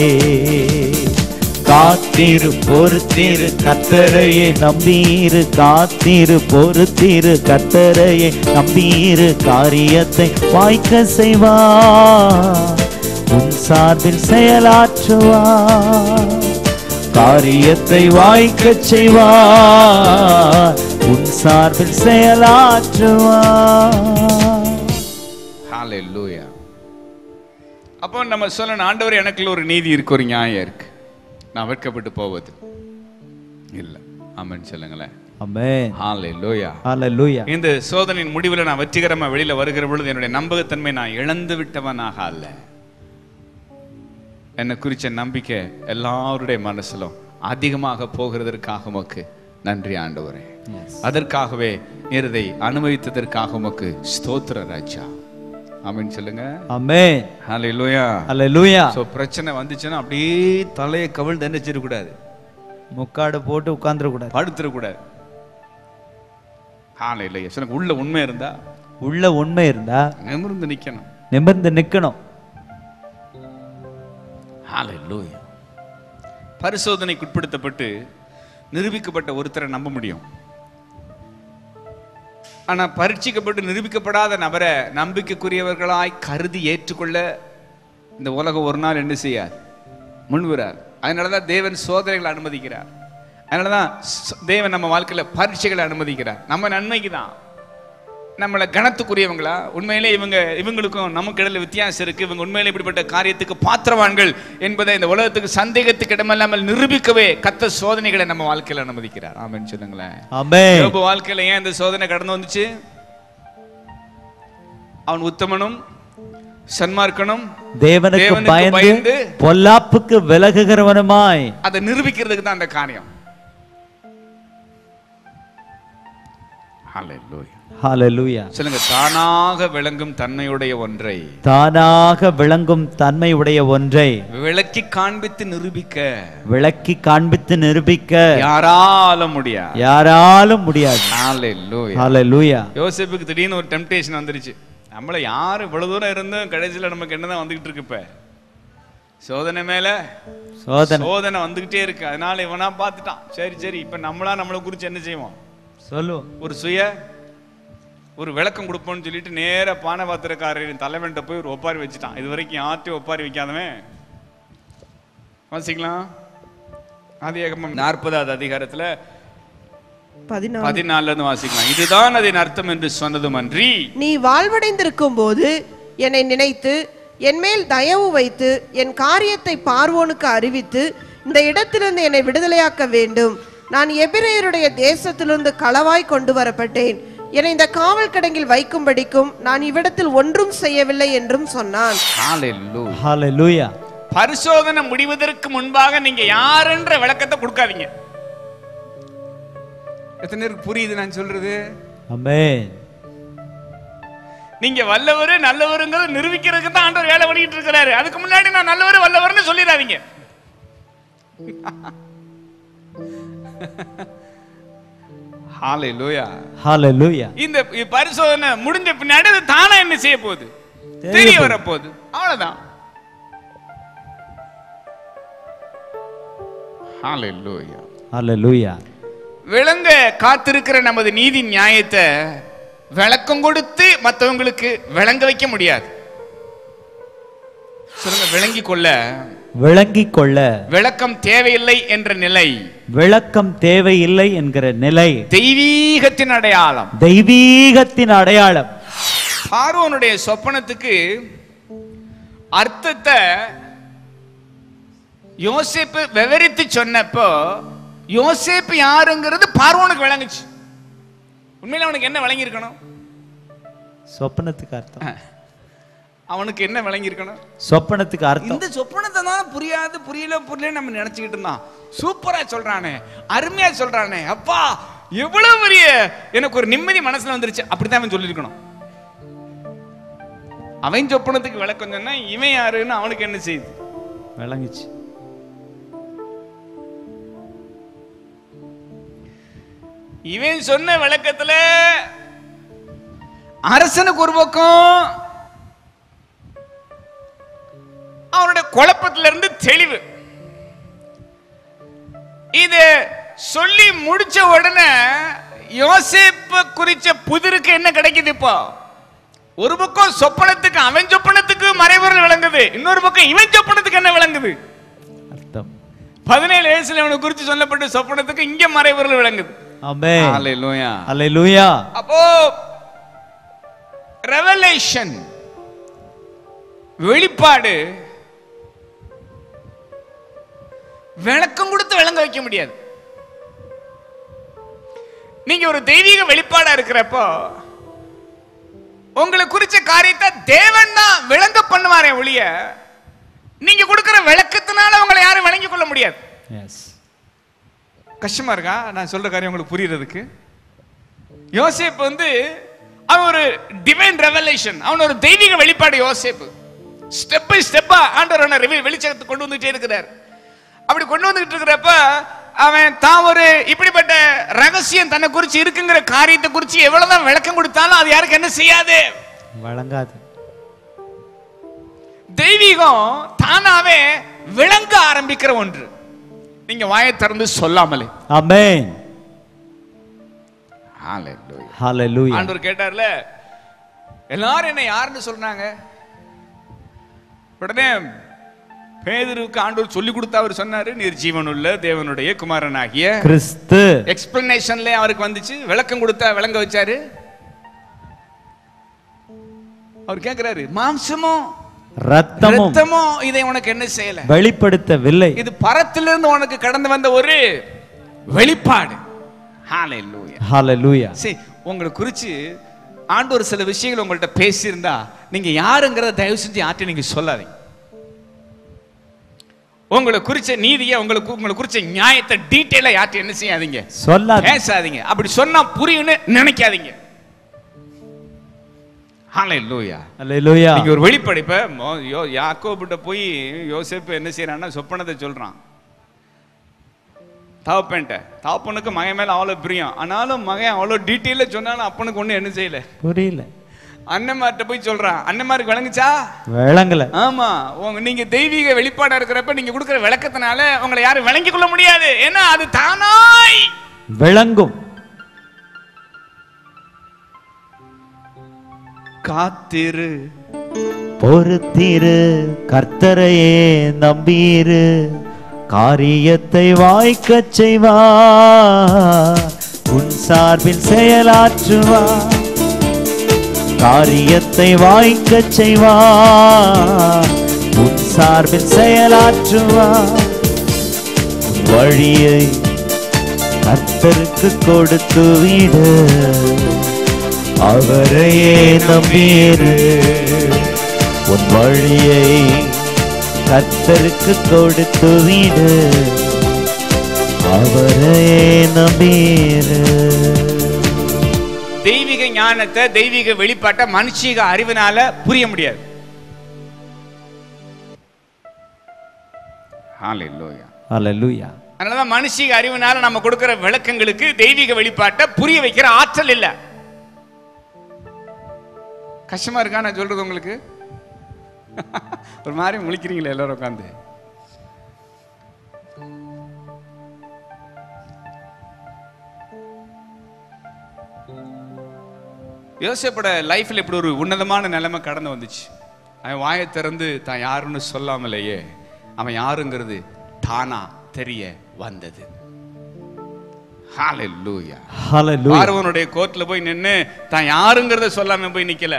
காத்திரு பொறுத்திரு கத்தரையே நம்பீரு காத்திரு பொறுத்திரு கத்தரையே நம்பீரு காரியத்தை வாய்க்க செய்வா உன் சார்பில் செயலாற்றுவா காரியத்தை வாய்க்க செய்வா உன் சார்பில் செயலாற்றுவா ஹalleluya அப்போ நம்ம சொல்லணும் ஆண்டவர் எனக்குள்ள ஒரு நீதி இருக்கு ஒரு நியாயம் இருக்கு நான் வெட்கப்பட்டு போவது இல்ல ஆமென் சொல்லுங்களேன் ஆமென் ஹalleluya ஹalleluya இந்த சோதனையின் முடிவில் நான் வெற்றிகரமா வெளியில வருகிற பொழுது என்னுடைய நம்பகத்தன்மை நான் இழந்து விட்டவனாக அல்ல என்னை குறிச்ச நம்பிக்கை எல்லாருடைய மனசிலும் அதிகமாக போகிறதற்காக உமக்கு நன்றி ஆண்டவரே அதற்காகவே நீரதை அனுபவித்ததற்காக உமக்கு ஸ்தோத்திர ராஜா ஆமென் சொல்லுங்க ஆமென் ஹalleluya ஹalleluya சோ பிரச்சனை வந்துச்சுன்னா அப்படியே தலையை கவிழ்ந்து எந்திரிச்சிட கூடாது முக்காடு போட்டு உட்கார்ந்துட கூடாது படுத்துடக்கூடாது ஹalleluya சொல்லுங்க உள்ள உண்மை இருந்தா உள்ள உண்மை இருந்தா நிமிர்ந்து நிக்கணும் நிமிர்ந்து நிக்கணும் ஹalleluya பரிசோதனைக்கு உட்படுத்தப்பட்டு நிரூபிக்கப்பட்ட ஒருத்தரை நம்ப முடியும் ஆனா பரீட்சிக்கப்பட்டு நிரூபிக்கப்படாத நபரை நம்பிக்கைக்குரியவர்களாய் கருதி ஏற்றுக்கொள்ள இந்த உலகம் ஒரு நாள் என்ன செய்யாது முன்வரார் அதனாலதான் தேவன் சோதனைகளை அனுமதிக்கிறார் அதனாலதான் ச- தேவன் நம்ம வாழ்க்கையில பரீட்சைகளை அனுமதிக்கிறார் நம்ம நன்மைக்கு தான் நம்மளை கனத்துக்குரியவங்களா உண்மையிலே இவங்க இவங்களுக்கும் நமக்கு இடையில வித்தியாசம் இருக்கு இவங்க உண்மையிலே இப்படிப்பட்ட காரியத்துக்கு பாத்திரவான்கள் என்பதை இந்த உலகத்துக்கு சந்தேகத்துக்கு இடமில்லாமல் நிரூபிக்கவே கத்த சோதனைகளை நம்ம வாழ்க்கையில அனுமதிக்கிறார் ஆமென்னு சொல்லுங்களேன் ஆமென் யோபு வாழ்க்கையில ஏன் இந்த சோதனை கடந்து வந்துச்சு அவன் உத்தமனும் சன்மார்க்கனும் தேவனுக்கு தேவனுக்கு பயந்து பயந்து பொல்லாப்புக்கு விலகுகிறவனுமாய் அதை நிரூபிக்கிறதுக்கு தான் அந்த காரியம் Hallelujah. ஹalleluya சொல்லுங்க தானாக விளங்கும் தன்மையுடைய ஒன்றை தானாக விளங்கும் தன்மை உடைய ஒன்றை விளக்கி காண்பித்து நிரூபிக்க விளக்கி காண்பித்து நிரூபிக்க யாராலும் முடியாது யாராலும் முடியாது Hallelujah. ஹalleluya யோசேப்புக்கு திடீர்னு ஒரு டெம்டேஷன் வந்துருச்சு நம்மள யார் இவ்வளவு தூரம் இருந்தும் கடைசியில நமக்கு என்னதான் வந்துகிட்டு இருக்கு இப்ப சோதனை மேல சோதனை சோதனை வந்துகிட்டே இருக்கு அதனால இவனா பார்த்துட்டான் சரி சரி இப்ப நம்மளா நம்மளை குறிச்சு என்ன செய்வோம் சொல்லுவோம் ஒரு சுய ஒரு விளக்கம் கொடுப்போம்னு சொல்லிட்டு நேரா பானை பாத்திரக்காரரின் தலைவன்ட்ட போய் ஒரு ஒப்பாரி வச்சுட்டான் இது வரைக்கும் யார்ட்டையும் ஒப்பாரி வைக்காதவன் வாசிக்கலாம் ஆதி நாற்பதாவது அதிகாரத்துல பதினாலு பதினாலுல இருந்து வாசிக்கலாம் இதுதான் அதன் அர்த்தம் என்று சொன்னதும் அன்றி நீ வாழ்வடைந்திருக்கும் போது என்னை நினைத்து என் மேல் தயவு வைத்து என் காரியத்தை பார்வோனுக்கு அறிவித்து இந்த இடத்திலிருந்து என்னை விடுதலையாக்க வேண்டும் நான் எபிரேயருடைய தேசத்திலிருந்து களவாய் கொண்டு வரப்பட்டேன் என்னை இந்த காவல் கிடங்கில் வைக்கும்படிக்கும் நான் இவ்விடத்தில் ஒன்றும் செய்யவில்லை என்றும் சொன்னான் Hallelujah. ஹalleluya பரிசோதனை முடிவதற்கு முன்பாக நீங்க யாருன்ற விளக்கத்தை கொடுக்காதீங்க எத்தனை பேருக்கு புரியுது நான் சொல்றது ஆமென் நீங்க வல்லவரு நல்லவருங்கிறத நிரூபிக்கிறதுக்கு தான் ஆண்டவர் வேலை பண்ணிட்டு இருக்கிறாரு அதுக்கு முன்னாடி நான் நல்லவரு வல்லவர்னு சொல்லிடாதீங்க ஹalleluya ஹalleluya இந்த பரிசோதனை முடிஞ்ச பின்னாடி அது தானா என்ன செய்ய போகுது தெரிய தெரிய போகுது. வர போகுது அவ்வளவுதான் ஹalleluya ஹalleluya விளங்க காத்திருக்கிற நமது நீதி நியாயத்தை விளக்கம் கொடுத்து மற்றவங்களுக்கு விளங்க வைக்க முடியாது சொல்லுங்க விளங்கி கொள்ள விளங்கிக் கொள்ள விளக்கம் தேவையில்லை என்ற நிலை விளக்கம் தேவையில்லை என்கிற நிலை தெய்வீகத்தின் அடையாளம் தெய்வீகத்தின் அடையாளம் பார்வோனுடைய சொப்பனத்துக்கு அர்த்தத்தை யோசேப்பு விவரித்து சொன்னப்போ யோசேப்பு யாருங்கிறது பார்வோனுக்கு விளங்குச்சு உண்மையில அவனுக்கு என்ன விளங்கியிருக்கணும் சொப்பனத்துக்கு அர்த்தம் அவனுக்கு என்ன விளங்கியிருக்கணும் சொப்பனத்துக்கு அர்த்தம் இந்த சொப்பனத்தை தான் புரியாது புரியல புரியல நம்ம நினைச்சுக்கிட்டு இருந்தான் சூப்பரா சொல்றானே அருமையா சொல்றானே அப்பா எவ்வளவு பெரிய எனக்கு ஒரு நிம்மதி மனசுல வந்துருச்சு அப்படித்தான் அவன் சொல்லியிருக்கணும் அவன் சொப்பனத்துக்கு விளக்கம் சொன்னா இவன் யாருன்னு அவனுக்கு என்ன செய்யுது விளங்குச்சு இவன் சொன்ன விளக்கத்துல அரசனுக்கு ஒரு பக்கம் அவனுடைய குழப்பத்துல இருந்து தெளிவு இது சொல்லி முடிச்ச உடனே யோசேப்ப குறிச்ச புதிருக்கு என்ன கிடைக்குது இப்போ ஒரு பக்கம் சொப்பனத்துக்கு அவன் சொப்பனத்துக்கு மறைபொருள் விளங்குது இன்னொரு பக்கம் இவன் சொப்பனத்துக்கு என்ன விளங்குது அர்த்தம் பதினேழு வயசுல அவனை குறித்து சொல்லப்பட்ட சொப்பனத்துக்கு இங்க மறைபொருள் விளங்குது ஆமென் ஹalleluya அல்லேலூயா அப்போ ரெவலேஷன் வெளிப்பாடு விளக்கம் கொடுத்து விளங்க வைக்க முடியாது நீங்க ஒரு தெய்வீக வெளிப்பாடா இருக்கிறப்போ உங்களை குறிச்ச காரியத்தை தேவன் தான் விளங்க பண்ணுவாரே ஒழிய நீங்க கொடுக்கிற விளக்கத்தினால உங்களை யாரும் விளங்கிக் கொள்ள முடியாது எஸ் கஷ்டமா இருக்கா நான் சொல்ற காரியம் உங்களுக்கு புரியறதுக்கு யோசேப்பு வந்து அவன் ஒரு டிவைன் ரெவலேஷன் அவன் ஒரு தெய்வீக வெளிப்பாடு யோசேப்பு ஸ்டெப் பை ஸ்டெப்பா ஆண்டவர் அவனை ரெவி- வெளிச்சத்துக்கு கொண்டு வந்துட்டே இருக்கிறார் அப்படி கொண்டு வந்துட்டு இருக்கிறப்ப அவன் தான் ஒரு இப்படிப்பட்ட ரகசியம் தன்னை குறிச்சு இருக்குங்கிற காரியத்தை குறிச்சு எவ்வளவுதான் விளக்கம் கொடுத்தாலும் அது யாருக்கு என்ன செய்யாது வழங்காது தெய்வீகம் தானாவே விளங்க ஆரம்பிக்கிற ஒன்று நீங்க வாயை திறந்து சொல்லாமலே ஆமென் Hallelujah. ஹalleluya ஆண்டவர் கேட்டார்ல எல்லாரும் என்ன யாருன்னு சொல்றாங்க உடனே பேதுருக்கு ஆண்டவர் சொல்லி கொடுத்து அவர் சொன்னாரு நீர் ஜீவனுள்ள தேவனுடைய குமாரனாகிய கிறிஸ்து எக்ஸ்பிளனேஷன்ல அவருக்கு வந்துச்சு விளக்கம் கொடுத்தா விளங்க வச்சாரு அவர் கேக்குறாரு மாம்சமும் ரத்தமும் ரத்தமும் இதை உனக்கு என்ன செய்யல வெளிப்படுத்தவில்லை இது பரத்திலிருந்து உனக்கு கடந்து வந்த ஒரு வெளிப்பாடு ஹalleluya ஹalleluya சரி உங்களை குறிச்சு ஆண்டவர் சில விஷயங்கள் உங்கள்ட்ட பேசியிருந்தா நீங்க யாருங்கிறத தயவு செஞ்சு யார்ட்டையும் நீங்க சொல்லாதீங்க உங்களை குறிச்ச நீதியை உங்களுக்கு உங்களை குறிச்ச நியாயத்தை டீட்டெயிலா யார்ட்டையும் என்ன செய்யாதீங்க சொல்லாத பேசாதீங்க அப்படி சொன்னா புரியும்னு நினைக்காதீங்க ஹalleluya ஹalleluya நீங்க ஒரு வெளிப்பாடு இப்ப மோ- யோ யாக்கோபிட்ட போய் யோசேப்பு என்ன செய்யறான்னா சொப்பனத்தை சொல்றான் தகப்பன்ட்ட தகப்பனுக்கு மகன் மேல அவ்வளவு பிரியம் ஆனாலும் மகன் அவ்வளவு டீட்டெயில சொன்னாலும் அப்பனுக்கு ஒண்ணு என்ன செய்யல புரியல அண்ணன்மார்ட்ட போய் சொல்றான் அண்ணன்மாருக்கு விளங்குச்சா விளங்கல ஆமா உங்க நீங்க தெய்வீக வெளிப்பாடா இருக்கிறப்ப நீங்க கொடுக்கிற விளக்கத்தினால உங்களை யாரும் விளங்கிக் கொள்ள முடியாது ஏன்னா அது தானாய் விளங்கும் காத்திரு பொறுத்திரு கர்த்தரையே நம்பீரு காரியத்தை வாய்க்கச் செய்வார் உன் சார்பில் செயலாற்றுவார் காரியத்தை வாய்க்கச் செய்வார் உன் சார்பில் செயலாற்றுவார் உன் வழியை கர்த்தருக்கு கொடுத்து விடு அவரையே நம்பீரு உன் வழியை கர்த்தருக்கு கொடுத்து விடு அவரையே நம்பீரு தெய்வீக ஞானத்தை தெய்வீக வெளிப்பாட்டை மனுஷீக அறிவினால புரிய முடியாது ஹalleluya அல்லேலூயா அதனாலதான் மனுஷீக அறிவினால நம்ம கொடுக்கிற விளக்கங்களுக்கு தெய்வீக வெளிப்பாட்டை புரிய வைக்கிற ஆற்றல் இல்ல கஷ்டமா இருக்கா நான் சொல்றது உங்களுக்கு ஒரு மாதிரி முழிக்கிறீங்களே எல்லாரும் உட்காந்து யோசேப்போட லைஃப்ல இப்படி ஒரு உன்னதமான நிலைமை கடந்து வந்துச்சு அவன் வாயை திறந்து தான் யாருன்னு சொல்லாமலேயே அவன் யாருங்கிறது தானா தெரிய வந்தது ஹalleluya ஹalleluya பார்வனுடைய கோர்ட்ல போய் நின்னு தான் யாருங்கிறத சொல்லாம போய் நிக்கல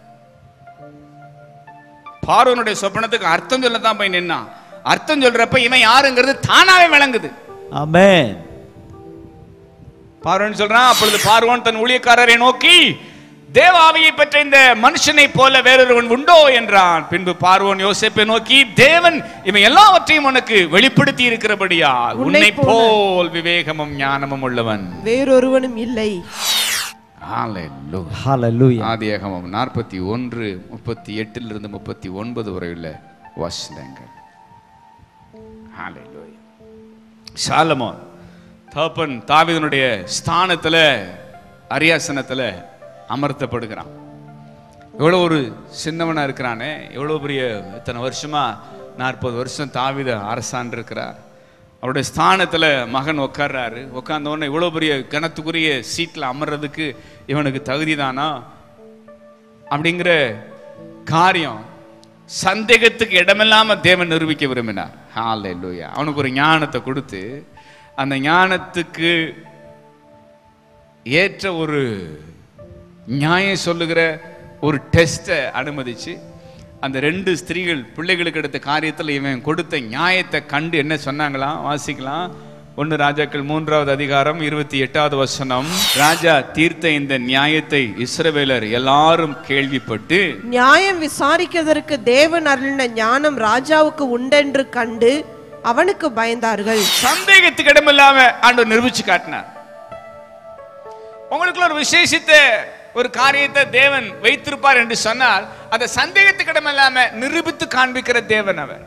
பார்வனுடைய சொப்பனத்துக்கு அர்த்தம் சொல்ல தான் போய் நின்னான் அர்த்தம் சொல்றப்ப இவன் யாருங்கிறது தானாவே விளங்குது ஆமென் பார்வன் சொல்றான் அப்பொழுது பார்வோன் தன் ஊழியக்காரரை நோக்கி தேவாவியை பெற்ற இந்த மனுஷனை போல வேறொருவன் உண்டோ என்றான் பின்பு பார்வோன் யோசேப்பை நோக்கி தேவன் இவன் எல்லாவற்றையும் உனக்கு வெளிப்படுத்தி இருக்கிறபடியால் உன்னை உன்னைப் போல் விவேகமும் ஞானமும் உள்ளவன் வேறொருவனும் இல்லை Hallelujah. ஹalleluya ஆதியாகமம் நாற்பத்தி ஒன்று முப்பத்தி எட்டிலிருந்து முப்பத்தி ஒன்பது வரை உள்ள வசனங்கள் Hallelujah. சாலமோன் தகப்பன் தாவீதனுடைய ஸ்தானத்துல அரியாசனத்துல அமர்த்தப்படுகிறான் எவ்வளோ ஒரு சின்னவனா இருக்கிறானே எவ்வளோ பெரிய இத்தனை வருஷமா நாற்பது வருஷம் தாவீத அரசாண்டு இருக்கிறார் அவருடைய ஸ்தானத்துல மகன் உட்கார்றாரு உட்கார்ந்த உடனே இவ்வளோ பெரிய கணத்துக்குரிய சீட்டில் அமர்றதுக்கு இவனுக்கு தகுதி தானா அப்படிங்கிற காரியம் சந்தேகத்துக்கு இடமில்லாம தேவன் நிரூபிக்க விரும்பினார் ஹalleluya அவனுக்கு ஒரு ஞானத்தை கொடுத்து அந்த ஞானத்துக்கு ஏற்ற ஒரு நியாயம் சொல்லுகிற ஒரு டெஸ்ட்டை அனுமதிச்சு அந்த ரெண்டு ஸ்திரீகள் பிள்ளைகளுக்கு எடுத்த காரியத்தில் இவன் கொடுத்த நியாயத்தை கண்டு என்ன சொன்னாங்களாம் வாசிக்கலாம் ஒன்று ராஜாக்கள் மூன்றாவது அதிகாரம் இருபத்தி எட்டாவது வசனம் ராஜா தீர்த்த இந்த நியாயத்தை இஸ்ரவேலர் எல்லாரும் கேள்விப்பட்டு நியாயம் விசாரிக்கிறதற்கு தேவன் அருளின ஞானம் ராஜாவுக்கு உண்டென்று கண்டு அவனுக்கு பயந்தார்கள் சந்தேகத்துக்கு இடமில்லாம ஆண்டவர் நிரூபிச்சு காட்டினார் உங்களுக்குள்ள ஒரு விசேஷித்த ஒரு காரியத்தை தேவன் வைத்திருப்பார் என்று சொன்னால் அந்த சந்தேகத்துக்கு இடமில்லாம நிரூபித்து காண்பிக்கிற தேவன் அவர்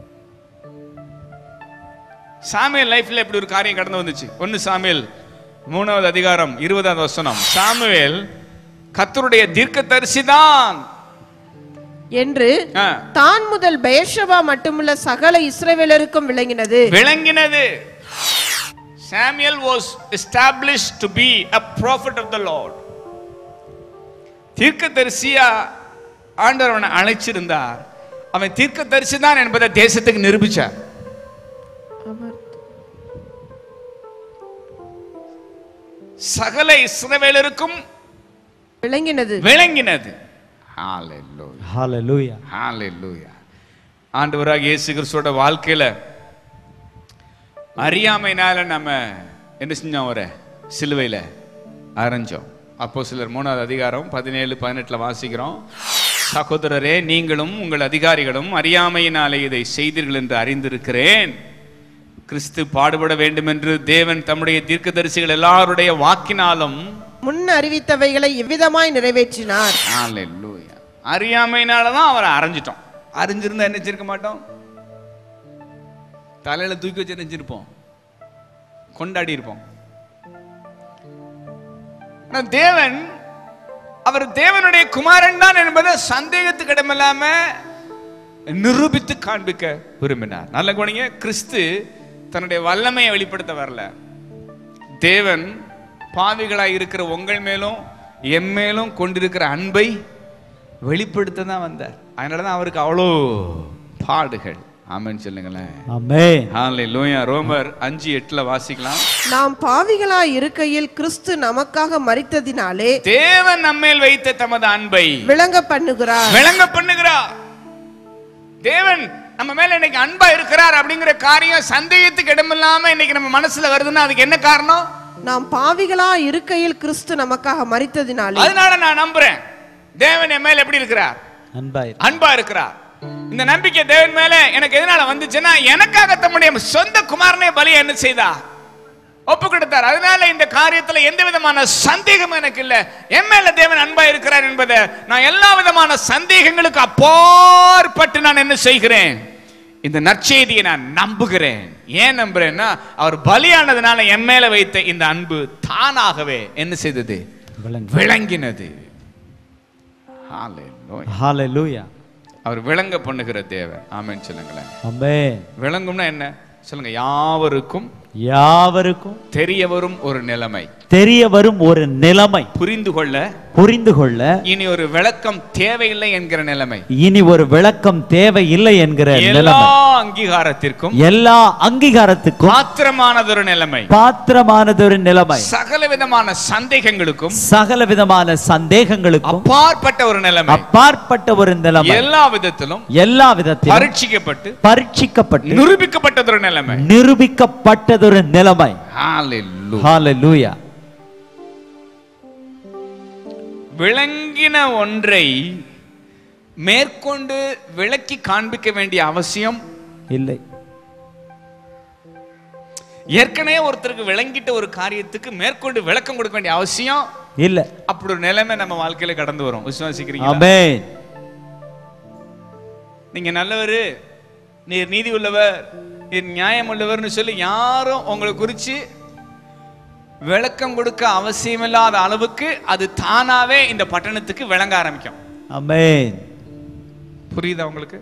சாமுவேல் லைஃப்ல இப்படி ஒரு காரியம் கடந்து வந்துச்சு ஒன்னு சாமுவேல் மூணாவது அதிகாரம் இருபதாவது வசனம் சாமுவேல் கத்தருடைய தீர்க்கதரிசி தான் என்று ஆ, தான் முதல் பெயர்ஷபா மட்டுமல்ல சகல இஸ்ரவேலருக்கும் விளங்கினது விளங்கினது Samuel was established to be a prophet of the lord தீர்க்கதரிசியா ஆண்டவர் அவனை அழைச்சிருந்தார் அவன் தீர்க்கதரிசி தான் என்பதை தேசத்துக்கு நிரூபிச்சார் சகல இஸ்ரவேலருக்கும் விளங்கினது விளங்கினது Hallelujah. ஹalleluya ஹalleluya ஆண்டவராக இயேசு கிறிஸ்துவோட வாழ்க்கையில அறியாமைனால நம்ம என்ன செஞ்சோம் அவரை சிலுவையில அரைஞ்சோம் அப்போ சிலர் மூணாவது அதிகாரம் பதினேழு பதினெட்டுல வாசிக்கிறோம் சகோதரரே நீங்களும் உங்கள் அதிகாரிகளும் அறியாமையினாலே இதை செய்தீர்கள் என்று அறிந்திருக்கிறேன் கிறிஸ்து பாடுபட வேண்டும் என்று தேவன் தம்முடைய தீர்க்கதரிசிகள் எல்லாருடைய வாக்கினாலும் முன் அறிவித்தவைகளை எவ்விதமாய் நிறைவேற்றினார் ஹalleluya அறியாமையினால தான் அவரை அரைஞ்சிட்டோம் அரைஞ்சிருந்தா என்ன செஞ்சிருக்க மாட்டோம் தலையில தூக்கி வச்சு நினைச்சிருப்போம் கொண்டாடி இருப்போம் ஆனா தேவன் அவர் தேவனுடைய குமாரன் தான் என்பதை சந்தேகத்துக்கு இடமில்லாம நிரூபித்து காண்பிக்க விரும்பினார் நல்ல குணிங்க கிறிஸ்து தன்னுடைய வல்லமையை வெளிப்படுத்த வரல தேவன் பாவிகளாய் இருக்கிற உங்கள் மேலும் என் மேலும் கொண்டிருக்கிற அன்பை வெளிப்படுத்த தான் வந்தார் அதனால தான் அவருக்கு அவ்வளோ பாடுகள் ஆமென்னு சொல்லுங்களேன் ஆமென் ஹalleluya ரோமர் அஞ்சு எட்டுல வாசிக்கலாம் நாம் பாவிகளாய் இருக்கையில் கிறிஸ்து நமக்காக மரித்ததினாலே தேவன் நம்மேல் வைத்த தமது அன்பை விளங்க பண்ணுகிறார் விளங்க பண்ணுகிறார் தேவன் நம்ம மேல இன்னைக்கு அன்பா இருக்கிறார் அப்படிங்கிற காரியம் சந்தேகத்துக்கு இடமில்லாம இன்னைக்கு நம்ம மனசுல வருதுன்னா அதுக்கு என்ன காரணம் நாம் பாவிகளாய் இருக்கையில் கிறிஸ்து நமக்காக மரித்ததினாலே அதனால நான் நம்புறேன் தேவன் என் மேல எப்படி இருக்கிறார் அன்பாயிரு அன்பா இருக்கிறார் இந்த நம்பிக்கை தேவன் மேல எனக்கு எதனால வந்துச்சுன்னா எனக்காக தம்முடைய சொந்த குமாரனே பலி என்ன செய்தா ஒப்பு கொடுத்தார் அதனால இந்த காரியத்துல எந்த விதமான சந்தேகமும் எனக்கு இல்ல என் மேல தேவன் அன்பா இருக்கிறார் என்பதை நான் எல்லா விதமான சந்தேகங்களுக்கு அப்பாற்பட்டு நான் என்ன செய்கிறேன் இந்த நற்செய்தியை நான் நம்புகிறேன் ஏன் நம்புறேன்னா அவர் பலியானதுனால என் மேல வைத்த இந்த அன்பு தானாகவே என்ன செய்தது விளங்கு விளங்கினது Hallelujah. ஹalleluya அவர் விளங்க பண்ணுகிற தேவன் ஆமென்னு சொல்லுங்களேன் ஆமென் விளங்கும்னா என்ன சொல்லுங்க யாவருக்கும் யாவருக்கும் தெரிய வரும் ஒரு நிலைமை தெரிய வரும் ஒரு நிலைமை புரிந்து கொள்ள புரிந்து கொள்ள இனி ஒரு விளக்கம் தேவையில்லை என்கிற நிலைமை இனி ஒரு விளக்கம் தேவையில்லை என்கிற எல்லா நிலைமை அங்கீகாரத்திற்கும் எல்லா அங்கீகாரத்துக்கும் பாத்திரமானதொரு நிலைமை பாத்திரமானதொரு நிலைமை சகல விதமான சந்தேகங்களுக்கும் சகல விதமான சந்தேகங்களுக்கும் அப்பாற்பட்ட ஒரு நிலைமை அப்பாற்பட்ட ஒரு நிலைமை எல்லா விதத்திலும் எல்லா விதத்திலும் பரீட்சிக்கப்பட்டு பரீட்சிக்கப்பட்டு நிரூபிக்கப்பட்டதொரு நிலைமை நிரூபிக்கப்பட்டதொரு நிலைமை Hallelujah. ஹalleluya விளங்கின ஒன்றை மேற்கொண்டு விளக்கி காண்பிக்க வேண்டிய அவசியம் இல்லை ஏற்கனவே ஒருத்தருக்கு விளங்கிட்ட ஒரு காரியத்துக்கு மேற்கொண்டு விளக்கம் கொடுக்க வேண்டிய அவசியம் இல்ல அப்படி ஒரு நிலைமை நம்ம வாழ்க்கையில கடந்து வரும் விசுவாசிக்கிறீங்க ஆமென் நீங்க நல்லவர் நீர் நீதி உள்ளவர் நீர் நியாயம் உள்ளவர்னு சொல்லி யாரும் உங்களை குறிச்சு விளக்கம் கொடுக்க அவசியமில்லாத அளவுக்கு அது தானாவே இந்த பட்டணத்துக்கு விளங்க ஆரம்பிக்கும் ஆமென் புரியுதா உங்களுக்கு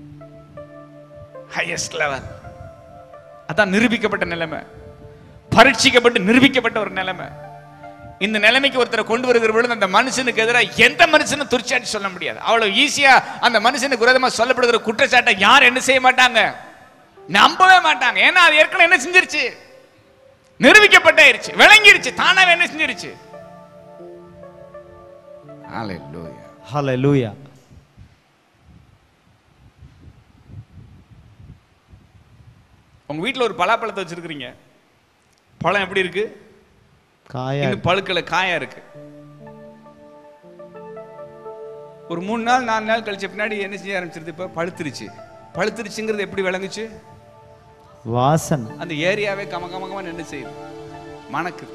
ஹையஸ்ட் லெவல் அதான் நிரூபிக்கப்பட்ட நிலைமை பரீட்சிக்கப்பட்டு நிரூபிக்கப்பட்ட ஒரு நிலைமை இந்த நிலைமைக்கு ஒருத்தரை கொண்டு வருகிற பொழுது அந்த மனுஷனுக்கு எதிராக எந்த மனுஷனும் துர்ச்சாட்டி சொல்ல முடியாது அவ்வளவு ஈஸியா அந்த மனுஷனுக்கு விரோதமா சொல்லப்படுகிற குற்றச்சாட்டை யாரும் என்ன செய்ய மாட்டாங்க நம்பவே மாட்டாங்க ஏன்னா அது ஏற்கனவே என்ன செஞ்சிருச்சு நிரூபிக்கப்பட்டாயிருச்சு விளங்கிருச்சு தானாவே என்ன செஞ்சிருச்சு Hallelujah. ஹalleluya உங்க வீட்ல ஒரு பலாப்பழத்தை வச்சிருக்கிறீங்க பழம் எப்படி இருக்கு காயா இன்னும் பழுக்கல காயா இருக்கு ஒரு மூணு நாள் நாலு நாள் கழிச்ச பின்னாடி என்ன செய்ய ஆரம்பிச்சிருது இப்ப பழுத்துருச்சு பழுத்துருச்சுங்கிறது எப்படி விளங்குச்சு வாசனை அந்த ஏரியாவே கம கம கம நின்று செய்யுது மணக்குது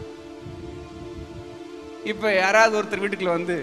இப்ப யாராவது ஒருத்தர் வீட்டுக்குள்ள வந்து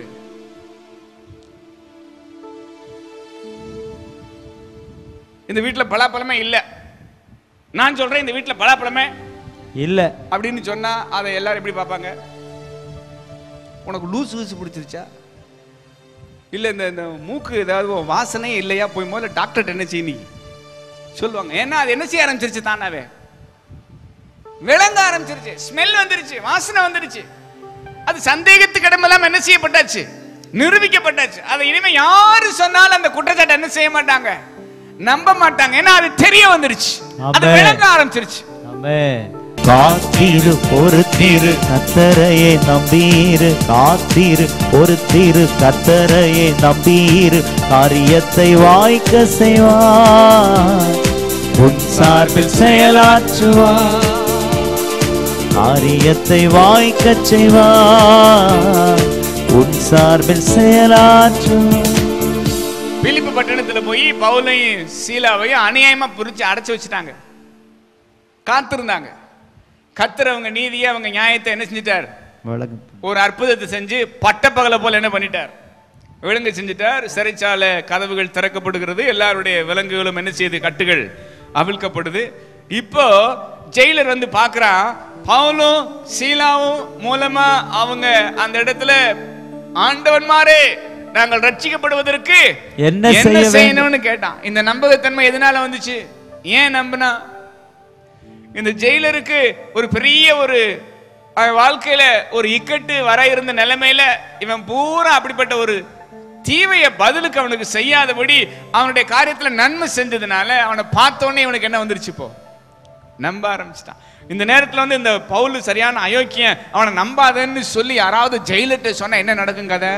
இந்த வீட்டுல பலாப்பழமே இல்ல நான் சொல்றேன் இந்த வீட்டுல பலாப்பழமே இல்ல அப்படின்னு சொன்னா அதை எல்லாரும் எப்படி பார்ப்பாங்க உனக்கு லூசு லூசு பிடிச்சிருச்சா இல்ல இந்த இந்த மூக்கு ஏதாவது வாசனை இல்லையா போய் முதல்ல டாக்டர்கிட்ட என்ன செய்ய நீ சொல்லுவாங்க ஏன்னா அது என்ன செய்ய ஆரம்பிச்சிருச்சு தானாவே விளங்க ஆரம்பிச்சிருச்சு ஸ்மெல் வந்துருச்சு வாசனை வந்துருச்சு அது சந்தேகத்துக்கு இடமெல்லாம் என்ன செய்யப்பட்டாச்சு நிரூபிக்கப்பட்டாச்சு அதை இனிமே யாரு சொன்னாலும் அந்த குற்றச்சாட்டை என்ன செய்ய மாட்டாங்க நம்ப மாட்டாங்க ஏன்னா அது தெரிய வந்துருச்சு அது ஆமென். விளங்க ஆரம்பிச்சிருச்சு ஆமென் காத்தீரு பொறுத்தீரு கத்தரையே நம்பீரு காத்தீரு பொறுத்தீரு கத்தரையே நம்பீரு காரியத்தை வாய்க்க செய்வார் உன் சார்பில் செயலாற்றுவார் காரியத்தை வாய்க்க செய்வார் உன் சார்பில் செயலாற்றுவார் பிலிப்பு பட்டணத்துல போய் பவுலையும் சீலாவையும் அநியாயமா புரிச்சு அடைச்சு வச்சுட்டாங்க காத்திருந்தாங்க கத்துறவங்க நீதியை அவங்க நியாயத்தை என்ன செஞ்சிட்டார் விளங்கு ஒரு அற்புதத்தை செஞ்சு பட்டப்பகல போல என்ன பண்ணிட்டார் விலங்கு செஞ்சிட்டார் சிறைச்சாலை கதவுகள் திறக்கப்படுகிறது எல்லாருடைய விலங்குகளும் என்ன செய்யுது கட்டுகள் அவிழ்க்கப்படுது இப்போ ஜெயிலர் வந்து பார்க்கறான் பவுலும் சீலாவும் மூலமா அவங்க அந்த இடத்துல ஆண்டவன்மாரே நாங்கள் ரட்சிக்கப்படுவதற்கு என்ன செய்ய வேண்டும்? செய்யணும்னு கேட்டான் இந்த நம்பகத்தன்மை எதனால வந்துச்சு ஏன் நம்பினா இந்த ஜெயிலருக்கு ஒரு பெரிய ஒரு அவன் வாழ்க்கையில ஒரு இக்கட்டு வர இருந்த நிலைமையில இவன் பூரா அப்படிப்பட்ட ஒரு தீமைய பதிலுக்கு அவனுக்கு செய்யாதபடி அவனுடைய காரியத்துல நன்மை செஞ்சதுனால அவனை பார்த்தோன்னே இவனுக்கு என்ன வந்துருச்சு இப்போ நம்ப ஆரம்பிச்சிட்டான் இந்த நேரத்துல வந்து இந்த பவுல் சரியான அயோக்கியன் அவனை நம்பாதன்னு சொல்லி யாராவது ஜெயிலர்ட்ட சொன்னா என்ன நடக்கும் கதை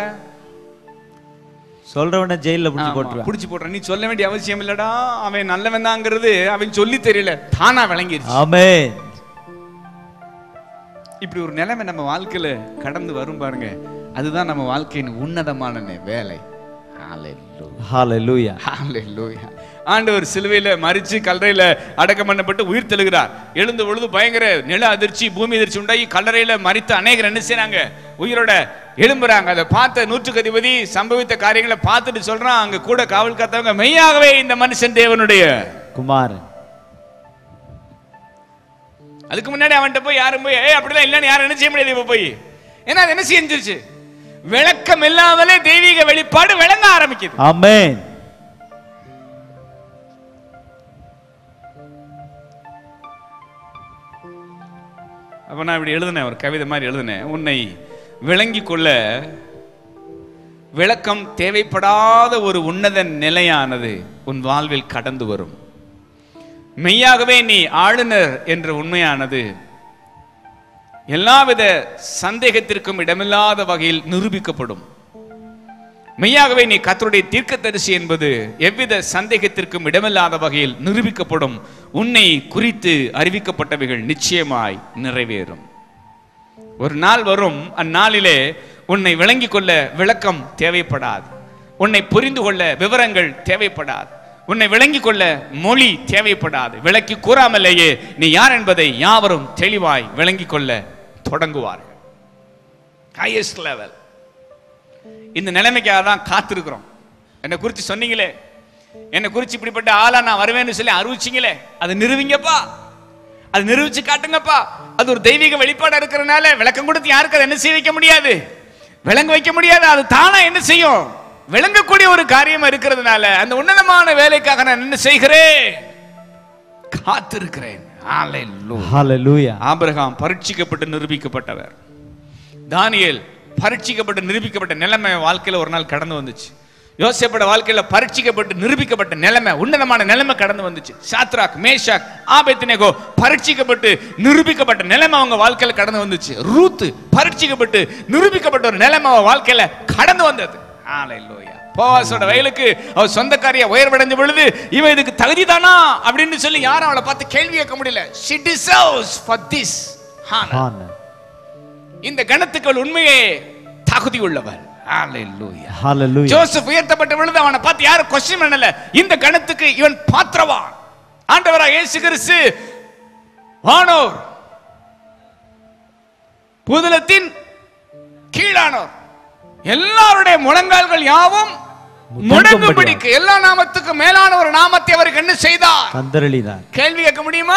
சொல்றவன ஜெயில பிடிச்சு ஆமா, போட்டுருவான் புடிச்சு போடுறான் நீ சொல்ல வேண்டிய அவசியம் இல்லடா அவன் நல்லவன் தாங்கிறது அவன் சொல்லி தெரியல தானா விளங்கிருச்சு ஆமென் இப்படி ஒரு நிலைமை நம்ம வாழ்க்கையில கடந்து வரும் பாருங்க அதுதான் நம்ம வாழ்க்கையின் உன்னதமான நே- வேலை Hallelujah. ஹalleluya Hallelujah. ஆண்டவர் சிலுவையில மறிச்சு கல்லறையில அடக்கம் பண்ணப்பட்டு உயிர் தெழுகிறார் எழுந்த பொழுது பயங்கர நில அதிர்ச்சி பூமி அதிர்ச்சி உண்டாகி கல்லறையில மறித்த அநேகர் என்ன செய்றாங்க உயிரோட எழும்புறாங்க அதை பார்த்த நூற்றுக்கு அதிபதி சம்பவித்த காரியங்களை பார்த்துட்டு சொல்றான் அங்க கூட காவல் காத்தவங்க மெய்யாகவே இந்த மனுஷன் தேவனுடைய குமாரன் அதுக்கு முன்னாடி அவன்கிட்ட போய் யாரும் போய் ஏய் அப்படிலாம் இல்லைன்னு யாரும் என்ன செய்ய முடியாது இப்ப போய் ஏன்னா அது என்ன செஞ்சிருச்சு விளக்கம் இல்லாமலே தெய்வீக வெளிப்பாடு விளங்க ஆரம்பிக்குது ஆமென் அப்ப நான் இப்படி எழுதினேன் ஒரு கவிதை மாதிரி எழுதினேன் உன்னை விளங்கி கொள்ள விளக்கம் தேவைப்படாத ஒரு உன்னத நிலையானது உன் வாழ்வில் கடந்து வரும் மெய்யாகவே நீ ஆளுநர் என்ற உண்மையானது எல்லாவித சந்தேகத்திற்கும் இடமில்லாத வகையில் நிரூபிக்கப்படும் மெய்யாகவே நீ கர்த்தருடைய தீர்க்கதரிசி என்பது எவ்வித சந்தேகத்திற்கும் இடமில்லாத வகையில் நிரூபிக்கப்படும் உன்னை குறித்து அறிவிக்கப்பட்டவைகள் நிச்சயமாய் நிறைவேறும் ஒரு நாள் வரும் அந்நாளிலே உன்னை விளங்கிக் கொள்ள விளக்கம் தேவைப்படாது உன்னை புரிந்து கொள்ள விவரங்கள் தேவைப்படாது உன்னை விளங்கிக் கொள்ள மொழி தேவைப்படாது விளக்கி கூறாமலேயே நீ யார் என்பதை யாவரும் தெளிவாய் விளங்கிக் கொள்ள தொடங்குவார்கள் ஹையஸ்ட் லெவல் இந்த நிலைமைக்காக தான் காத்திருக்கிறோம் என்னை குறித்து சொன்னீங்களே என்னை குறித்து இப்படிப்பட்ட ஆளா நான் வருவேன்னு சொல்லி அறிவிச்சிங்களே அதை நிறுவிங்கப்பா அது நிரூபிச்சு காட்டுங்கப்பா அது ஒரு தெய்வீக வெளிப்பாடா இருக்கிறனால விளக்கம் கொடுத்து யாருக்கு அதை என்ன செய்ய வைக்க முடியாது விளங்க வைக்க முடியாது அது தானா என்ன செய்யும் விளங்கக்கூடிய ஒரு காரியம் இருக்கிறதுனால அந்த உன்னதமான வேலைக்காக நான் என்ன செய்கிறேன் காத்திருக்கிறேன் Hallelujah. Hallelujah. ஆபிரகாம் பரீட்சிக்கப்பட்டு நிரூபிக்கப்பட்டவர் தானியேல் பரீட்சிக்கப்பட்டு நிரூபிக்கப்பட்ட நிலைமை வாழ்க்கையில ஒரு நாள் கடந்து வந்துச்சு யோசேப்போட வாழ்க்கையில பரீட்சிக்கப்பட்டு நிரூபிக்கப்பட்ட நிலைமை உன்னதமான நிலைமை கடந்து வந்துச்சு சாத்ராக் மேஷாக் ஆபேத்நேகோ பரீட்சிக்கப்பட்டு நிரூபிக்கப்பட்ட நிலைமை அவங்க வாழ்க்கையில கடந்து வந்துச்சு ரூத் பரீட்சிக்கப்பட்டு நிரூபிக்கப்பட்ட ஒரு நிலைமை அவ வாழ்க்கையில கடந்து வந்தது ஹalleluya போவாசோட வயலுக்கு அவ சொந்தக்காரிய உயர்வடைஞ்ச பொழுது இவன் இதுக்கு தகுதி தானா அப்படின்னு சொல்லி யாரும் அவளை பார்த்து கேள்வி கேட்க முடியல she deserves for this honor Honor. இந்த கணத்துக்கு அவள் உண்மையே தகுதி உள்ளவள் Hallelujah. Hallelujah. ஜோசப் உயர்த்தப்பட்ட பொழுது அவனை பார்த்து யாரும் கொஸ்டின் பண்ணல இந்த கணத்துக்கு இவன் பாத்திரவான் ஆண்டவரா இயேசு கிறிஸ்து வானோர் புதலத்தின் கீழானோர் எல்லாருடைய முழங்கால்கள் யாவும் முடங்கும்படிக்கு எல்லா நாமத்துக்கும் மேலான ஒரு நாமத்தை அவருக்கு என்ன செய்தார் கந்தரளிதான் கேள்வி கேட்க முடியுமா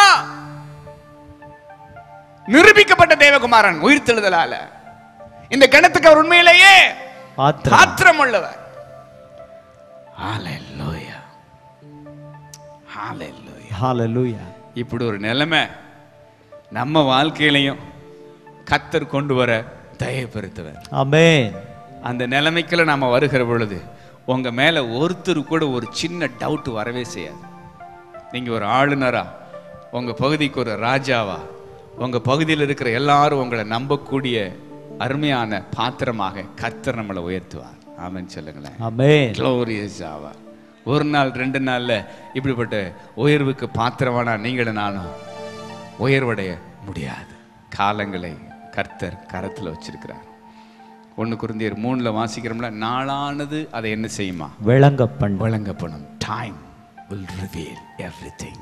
நிரூபிக்கப்பட்ட தேவகுமாரன் உயிர்த்தெழுதலால இந்த கிணத்துக்கு அவர் உண்மையிலேயே பாத்திரம் பாத்திரம் உள்ளவர் Hallelujah. Hallelujah. Hallelujah. இப்படி ஒரு நிலைமை நம்ம வாழ்க்கையிலையும் கத்தர் கொண்டு வர தயப்படுத்துவர் Amen. அந்த நிலைமைக்குள்ள நாம வருகிற பொழுது உங்க மேல ஒருத்தர் கூட ஒரு சின்ன டவுட் வரவே செய்யாது நீங்க ஒரு ஆளுநரா உங்க பகுதிக்கு ஒரு ராஜாவா உங்க பகுதியில் இருக்கிற எல்லாரும் உங்களை நம்பக்கூடிய அருமையான பாத்திரமாக கத்தர் நம்மளை உயர்த்துவார் ஆமென் சொல்லுங்களேன் Amen. க்ளோரியஸ் ஆவார் ஒரு நாள் ரெண்டு நாள்ல இப்படிப்பட்ட உயர்வுக்கு பாத்திரமானா நீங்களும் நானும் உயர்வடைய முடியாது காலங்களை கர்த்தர் கரத்துல வச்சிருக்கிறார் ஒன்று குருந்தியர் மூணுல வாசிக்கிறோம்ல நாளானது அதை என்ன செய்யுமா விளங்க பண்ண வழங்கப்படும் டைம் will reveal everything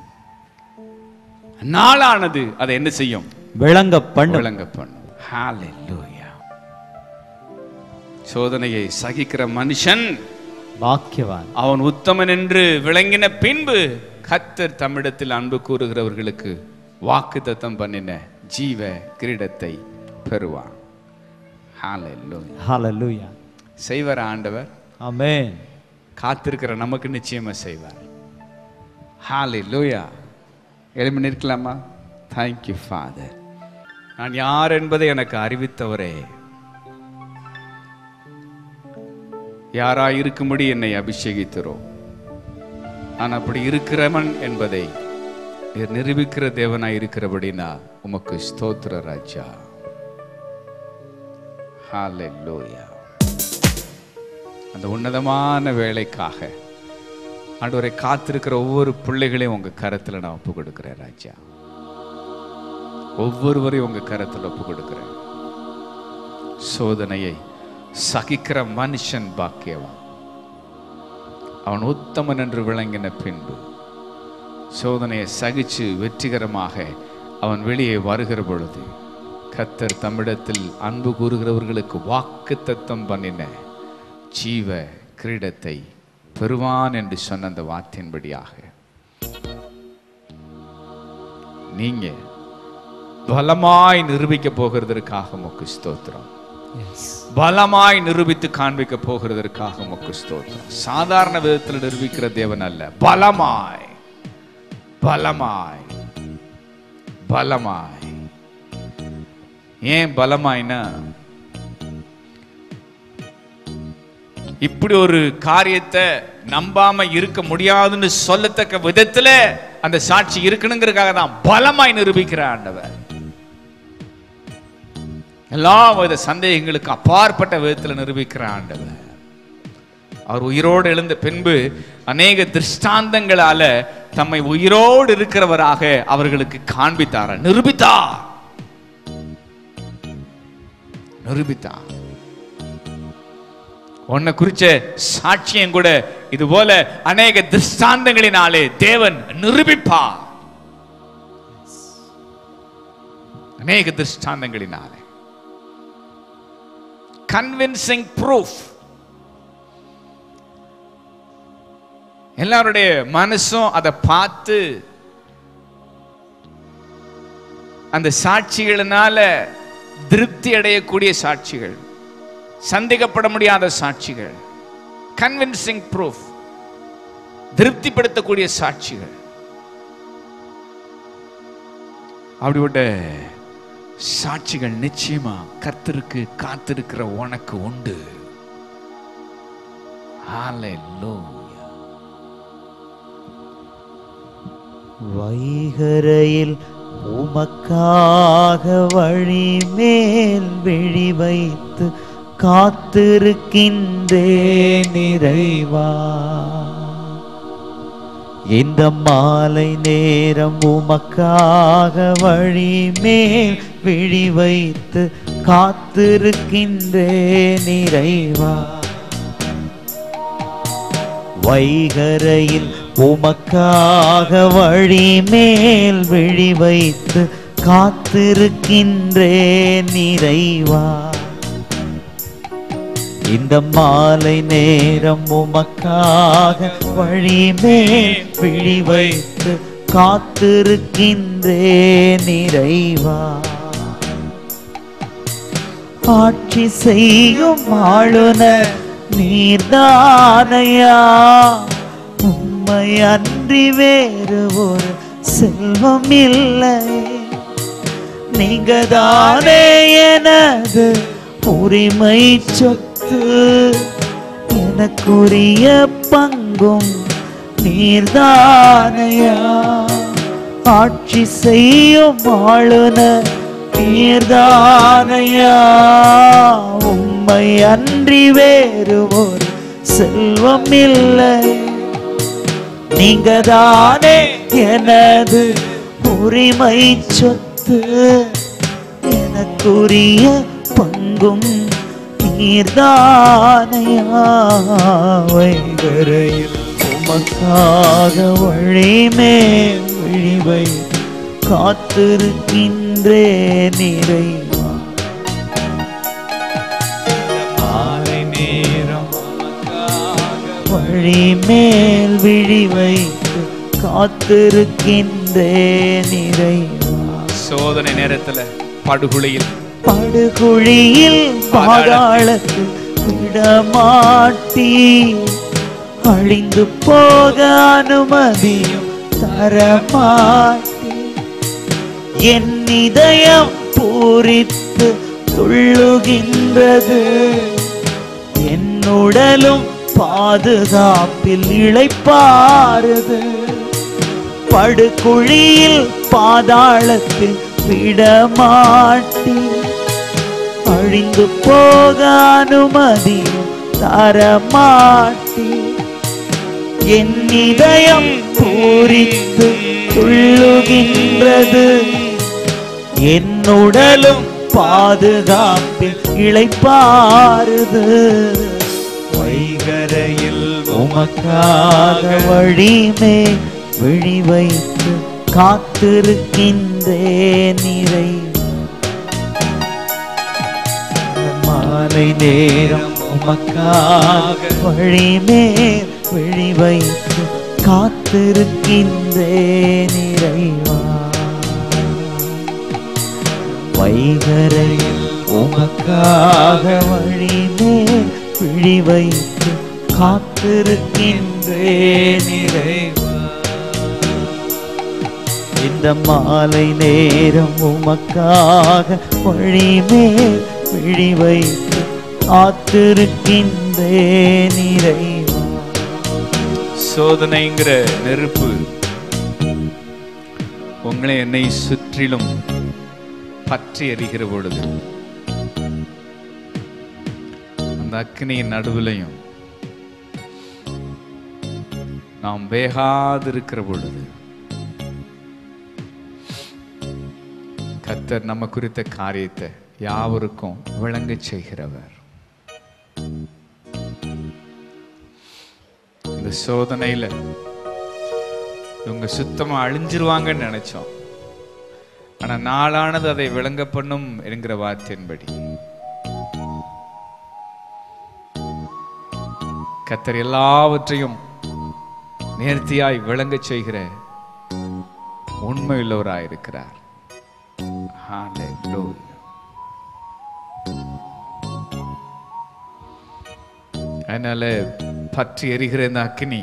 நாளானது அதை என்ன செய்யும் விளங்க பண்ண வழங்கப்படும் Hallelujah. சோதனையை சகிக்கிற மனுஷன் பாக்கியவான் அவன் உத்தமன் என்று விளங்கின பின்பு கத்தர் தம்மிடத்தில் அன்பு கூறுகிறவர்களுக்கு வாக்கு தத்தம் பண்ணின ஜீவ கிரீடத்தை பெறுவான் Hallelujah. Hallelujah. செய்வார் ஆண்டவர் Amen. காத்திருக்கிற நமக்கு நிச்சயமா செய்வார் Hallelujah. எழுப்பி நிற்கலாமா தேங்க்யூ ஃபாதர் நான் யார் என்பதை எனக்கு அறிவித்தவரே யாராய் இருக்கும்படி என்னை அபிஷேகிக்கிறோம் நான் அப்படி இருக்கிறவன் என்பதை நீர் நிரூபிக்கிற தேவனாய் இருக்கிறபடினா உமக்கு ஸ்தோத்திர ராஜா ஹalleluya அந்த உன்னதமான வேலைக்காக ஆண்டவரை காத்திருக்கிற ஒவ்வொரு பிள்ளைகளையும் உங்க கரத்துல நான் ஒப்பு கொடுக்கிறேன் ராஜா ஒவ்வொருவரையும் உங்க கரத்துல ஒப்பு கொடுக்கிறேன் சோதனையை சகிக்கிற மனுஷன் பாக்கியவான் அவன் உத்தமன் என்று விளங்கின பின்பு சோதனையை சகிச்சு வெற்றிகரமாக அவன் வெளியே வருகிற பொழுது கத்தர் தம்மிடத்தில் அன்பு கூறுகிறவர்களுக்கு வாக்கு தத்தம் பண்ணின ஜீவ கிரீடத்தை பெறுவான் என்று சொன்ன அந்த வார்த்தையின்படியாக நீங்க பலமாய் நிரூபிக்க போகிறதற்காக உமக்கு ஸ்தோத்திரம் Yes. பலமாய் நிரூபித்து காண்பிக்க போகிறதற்காக உமக்கு ஸ்தோத்திரம் சாதாரண விதத்தில் நிரூபிக்கிற தேவன் அல்ல பலமாய் பலமாய் பலமாய் ஏன் பலமாய்னா இப்படி ஒரு காரியத்தை நம்பாம இருக்க முடியாதுன்னு சொல்லத்தக்க விதத்துல அந்த சாட்சி இருக்கணுங்கிறதுக்காக தான் பலமாய் நிரூபிக்கிற ஆண்டவர் எல்லா வித சந்தேகங்களுக்கு அப்பாற்பட்ட விதத்தில் நிரூபிக்கிற ஆண்டவர் அவர் உயிரோடு எழுந்த பின்பு அநேக திருஷ்டாந்தங்களால தம்மை உயிரோடு இருக்கிறவராக அவர்களுக்கு காண்பித்தார் நிரூபித்தார் நிரூபித்தார் உன்னை குறிச்ச சாட்சியம் கூட இது போல அநேக திருஷ்டாந்தங்களினாலே தேவன் நிரூபிப்பார் அநேக திருஷ்டாந்தங்களினாலே கன்வின்சிங் ப்ரூஃப் எல்லாருடைய மனசும் அதை பார்த்து அந்த சாட்சிகளினால திருப்தி அடையக்கூடிய சாட்சிகள் சந்தேகப்பட முடியாத சாட்சிகள் கன்வின்சிங் ப்ரூஃப் திருப்திப்படுத்தக்கூடிய சாட்சிகள் அப்படிப்பட்ட சாட்சிகள் நிச்சயமா கர்த்தருக்கு காத்திருக்கிற உனக்கு உண்டு Hallelujah. வைகரையில் உமக்காக வழி மேல் விழி வைத்து காத்திருக்கின்றே நிறைவா இந்த மாலை நேரம் உமக்காக வழி மேல் விழி வைத்து காத்திருக்கின்றே நிறைவா வைகரையில் உமக்காக வழி மேல் விழி வைத்து காத்திருக்கின்றே நிறைவா இந்த மாலை நேரம் உமக்காக வழி மேல் விழி வைத்து காத்திருக்கின்றே நிறைவா ஆட்சி செய்யும் ஆளுநர் நீர்தானையா உம்மை அன்றி வேறு ஒரு செல்வம் இல்லை நீங்கதானே எனது உரிமை சொத்து எனக்குரிய பங்கும் நீர்தானையா ஆட்சி செய்யும் ஆளுநர் நீர்தானையா உம்மை அன்றி வேறு ஒரு செல்வம் இல்லை நீங்க தானே எனது உரிமை சொத்து எனக்குரிய பங்கும் நீர்தானையா வைகரையில் உமக்காக வழிமே விழிவை காத்திருக்கின்றே நிறைவா மாலை நேரம் வழி மேல் விழி வைத்து காத்திருக்கின்றே நிறைவா சோதனை நேரத்துல படுகுழியில் படுகுழியில் பாதாளத்தில் விடமாட்டி அழிந்து போக அனுமதியும் தரமாட்டி என் இதயம் பூரித்து துள்ளுகின்றது என் உடலும் பாதுகாப்பில் இளைப்பாறுது படுகுழியில் பாதாளத்தில் விடமாட்டி அழிந்து போக அனுமதியும் தரமாட்டி என் இதயம் பூரித்து துள்ளுகின்றது என் உடலும் பாதுகாப்பில் இளைப்பாறுது வைகரையில் உமக்காக வழிமே விழி வைத்து காத்திருக்கின்றே நிறை மாலை நேரம் உமக்காக வழிமே விழி வைத்து காத்திருக்கின்றே நிறைவா வைகரையில் உமக்காக வழிமே விழி வைத்து காத்திருக்கின்றே நிறைவா இந்த மாலை நேரம் உமக்காக வழிமே விழி வைத்து காத்திருக்கின்றே நிறைவா சோதனைங்கிற நெருப்பு உங்களை என்னை சுற்றிலும் பற்றி எரிகிற பொழுது அந்த அக்னியின் நடுவிலையும் நாம் வேகாதிருக்கிற பொழுது கர்த்தர் நம்ம குறித்த காரியத்தை யாவருக்கும் விளங்கச் செய்கிறவர் இந்த சோதனையில இவங்க சுத்தமா அழிஞ்சிருவாங்கன்னு நினைச்சோம் ஆனா நாளானது அதை விளங்க பண்ணும் என்கிற வார்த்தையின்படி கத்தர் எல்லாவற்றையும் நேர்த்தியாய் விளங்கச் செய்கிற உண்மையுள்ளவராயிருக்கிறார் Hallelujah. அதனால பற்றி எரிகிற இந்த அக்னி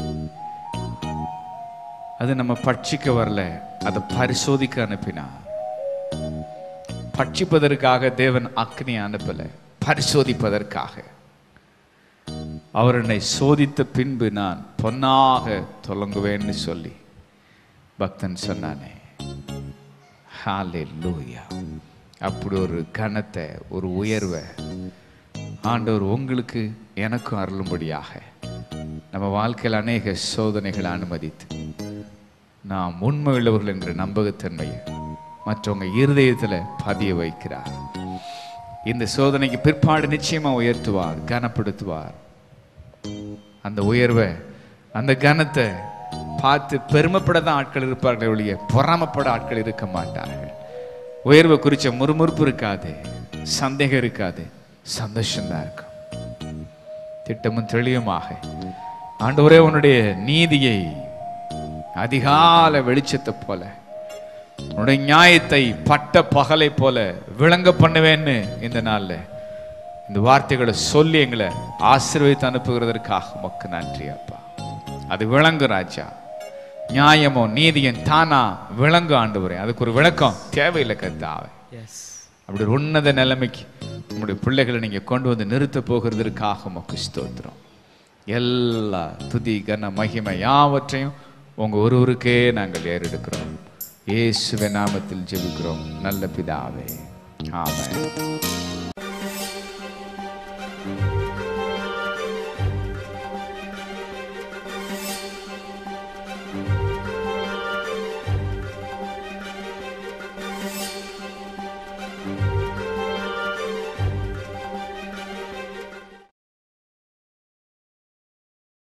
அது நம்ம பட்சிக்க வரல அதை பரிசோதிக்க அனுப்பினார் பட்சிப்பதற்காக தேவன் அக்னி அனுப்பல பரிசோதிப்பதற்காக அவர் என்னை சோதித்த பின்பு நான் பொன்னாக தொடங்குவேன்னு சொல்லி பக்தன் சொன்னானே ஹalleluya அப்படி ஒரு கனத்தை ஒரு உயர்வை ஆண்டவர் உங்களுக்கு எனக்கும் அருளும்படியாக நம்ம வாழ்க்கையில் அநேக சோதனைகளை அனுமதித்து நாம் உண்மை உள்ளவர்கள் என்ற நம்பகத்தன்மையை மற்றவங்க இருதயத்தில் பதிய வைக்கிறார் இந்த சோதனைக்கு பிற்பாடு நிச்சயமா உயர்த்துவார் கனப்படுத்துவார் அந்த உயர்வை அந்த கனத்தை பார்த்து பெருமைப்பட தான் ஆட்கள் இருப்பார்கள் ஒழிய பொறாமப்பட ஆட்கள் இருக்க மாட்டார்கள் உயர்வை குறிச்ச முறுமுறுப்பு இருக்காது சந்தேகம் இருக்காது சந்தோஷம்தான் இருக்கும் திட்டமும் தெளிவுமாக ஆண்டவரே உன்னுடைய நீதியை அதிகால வெளிச்சத்தை போல உன்னுடைய நியாயத்தை பட்ட பகலை போல விளங்க பண்ணுவேன்னு இந்த நாள்ல இந்த வார்த்தைகளை சொல்லி எங்களை ஆசீர்வதித்து அனுப்புகிறதற்காக உமக்கு நன்றி அப்பா அது விளங்கும் ராஜா நியாயமோ நீதியும் தானா விளங்கு ஆண்டவரே அதுக்கு ஒரு விளக்கம் தேவையில்லை கத்தாவே எஸ் அப்படி ஒரு உன்னத நிலைமைக்கு உங்களுடைய பிள்ளைகளை நீங்க கொண்டு வந்து நிறுத்த போகிறதற்காக உமக்கு ஸ்தோத்திரம் எல்லா துதி கன மகிமை யாவற்றையும் உங்க ஒருவருக்கே நாங்கள் ஏறெடுக்கிறோம் இயேசுவின் நாமத்தில் ஜெபிக்கிறோம் நல்ல பிதாவே ஆமென்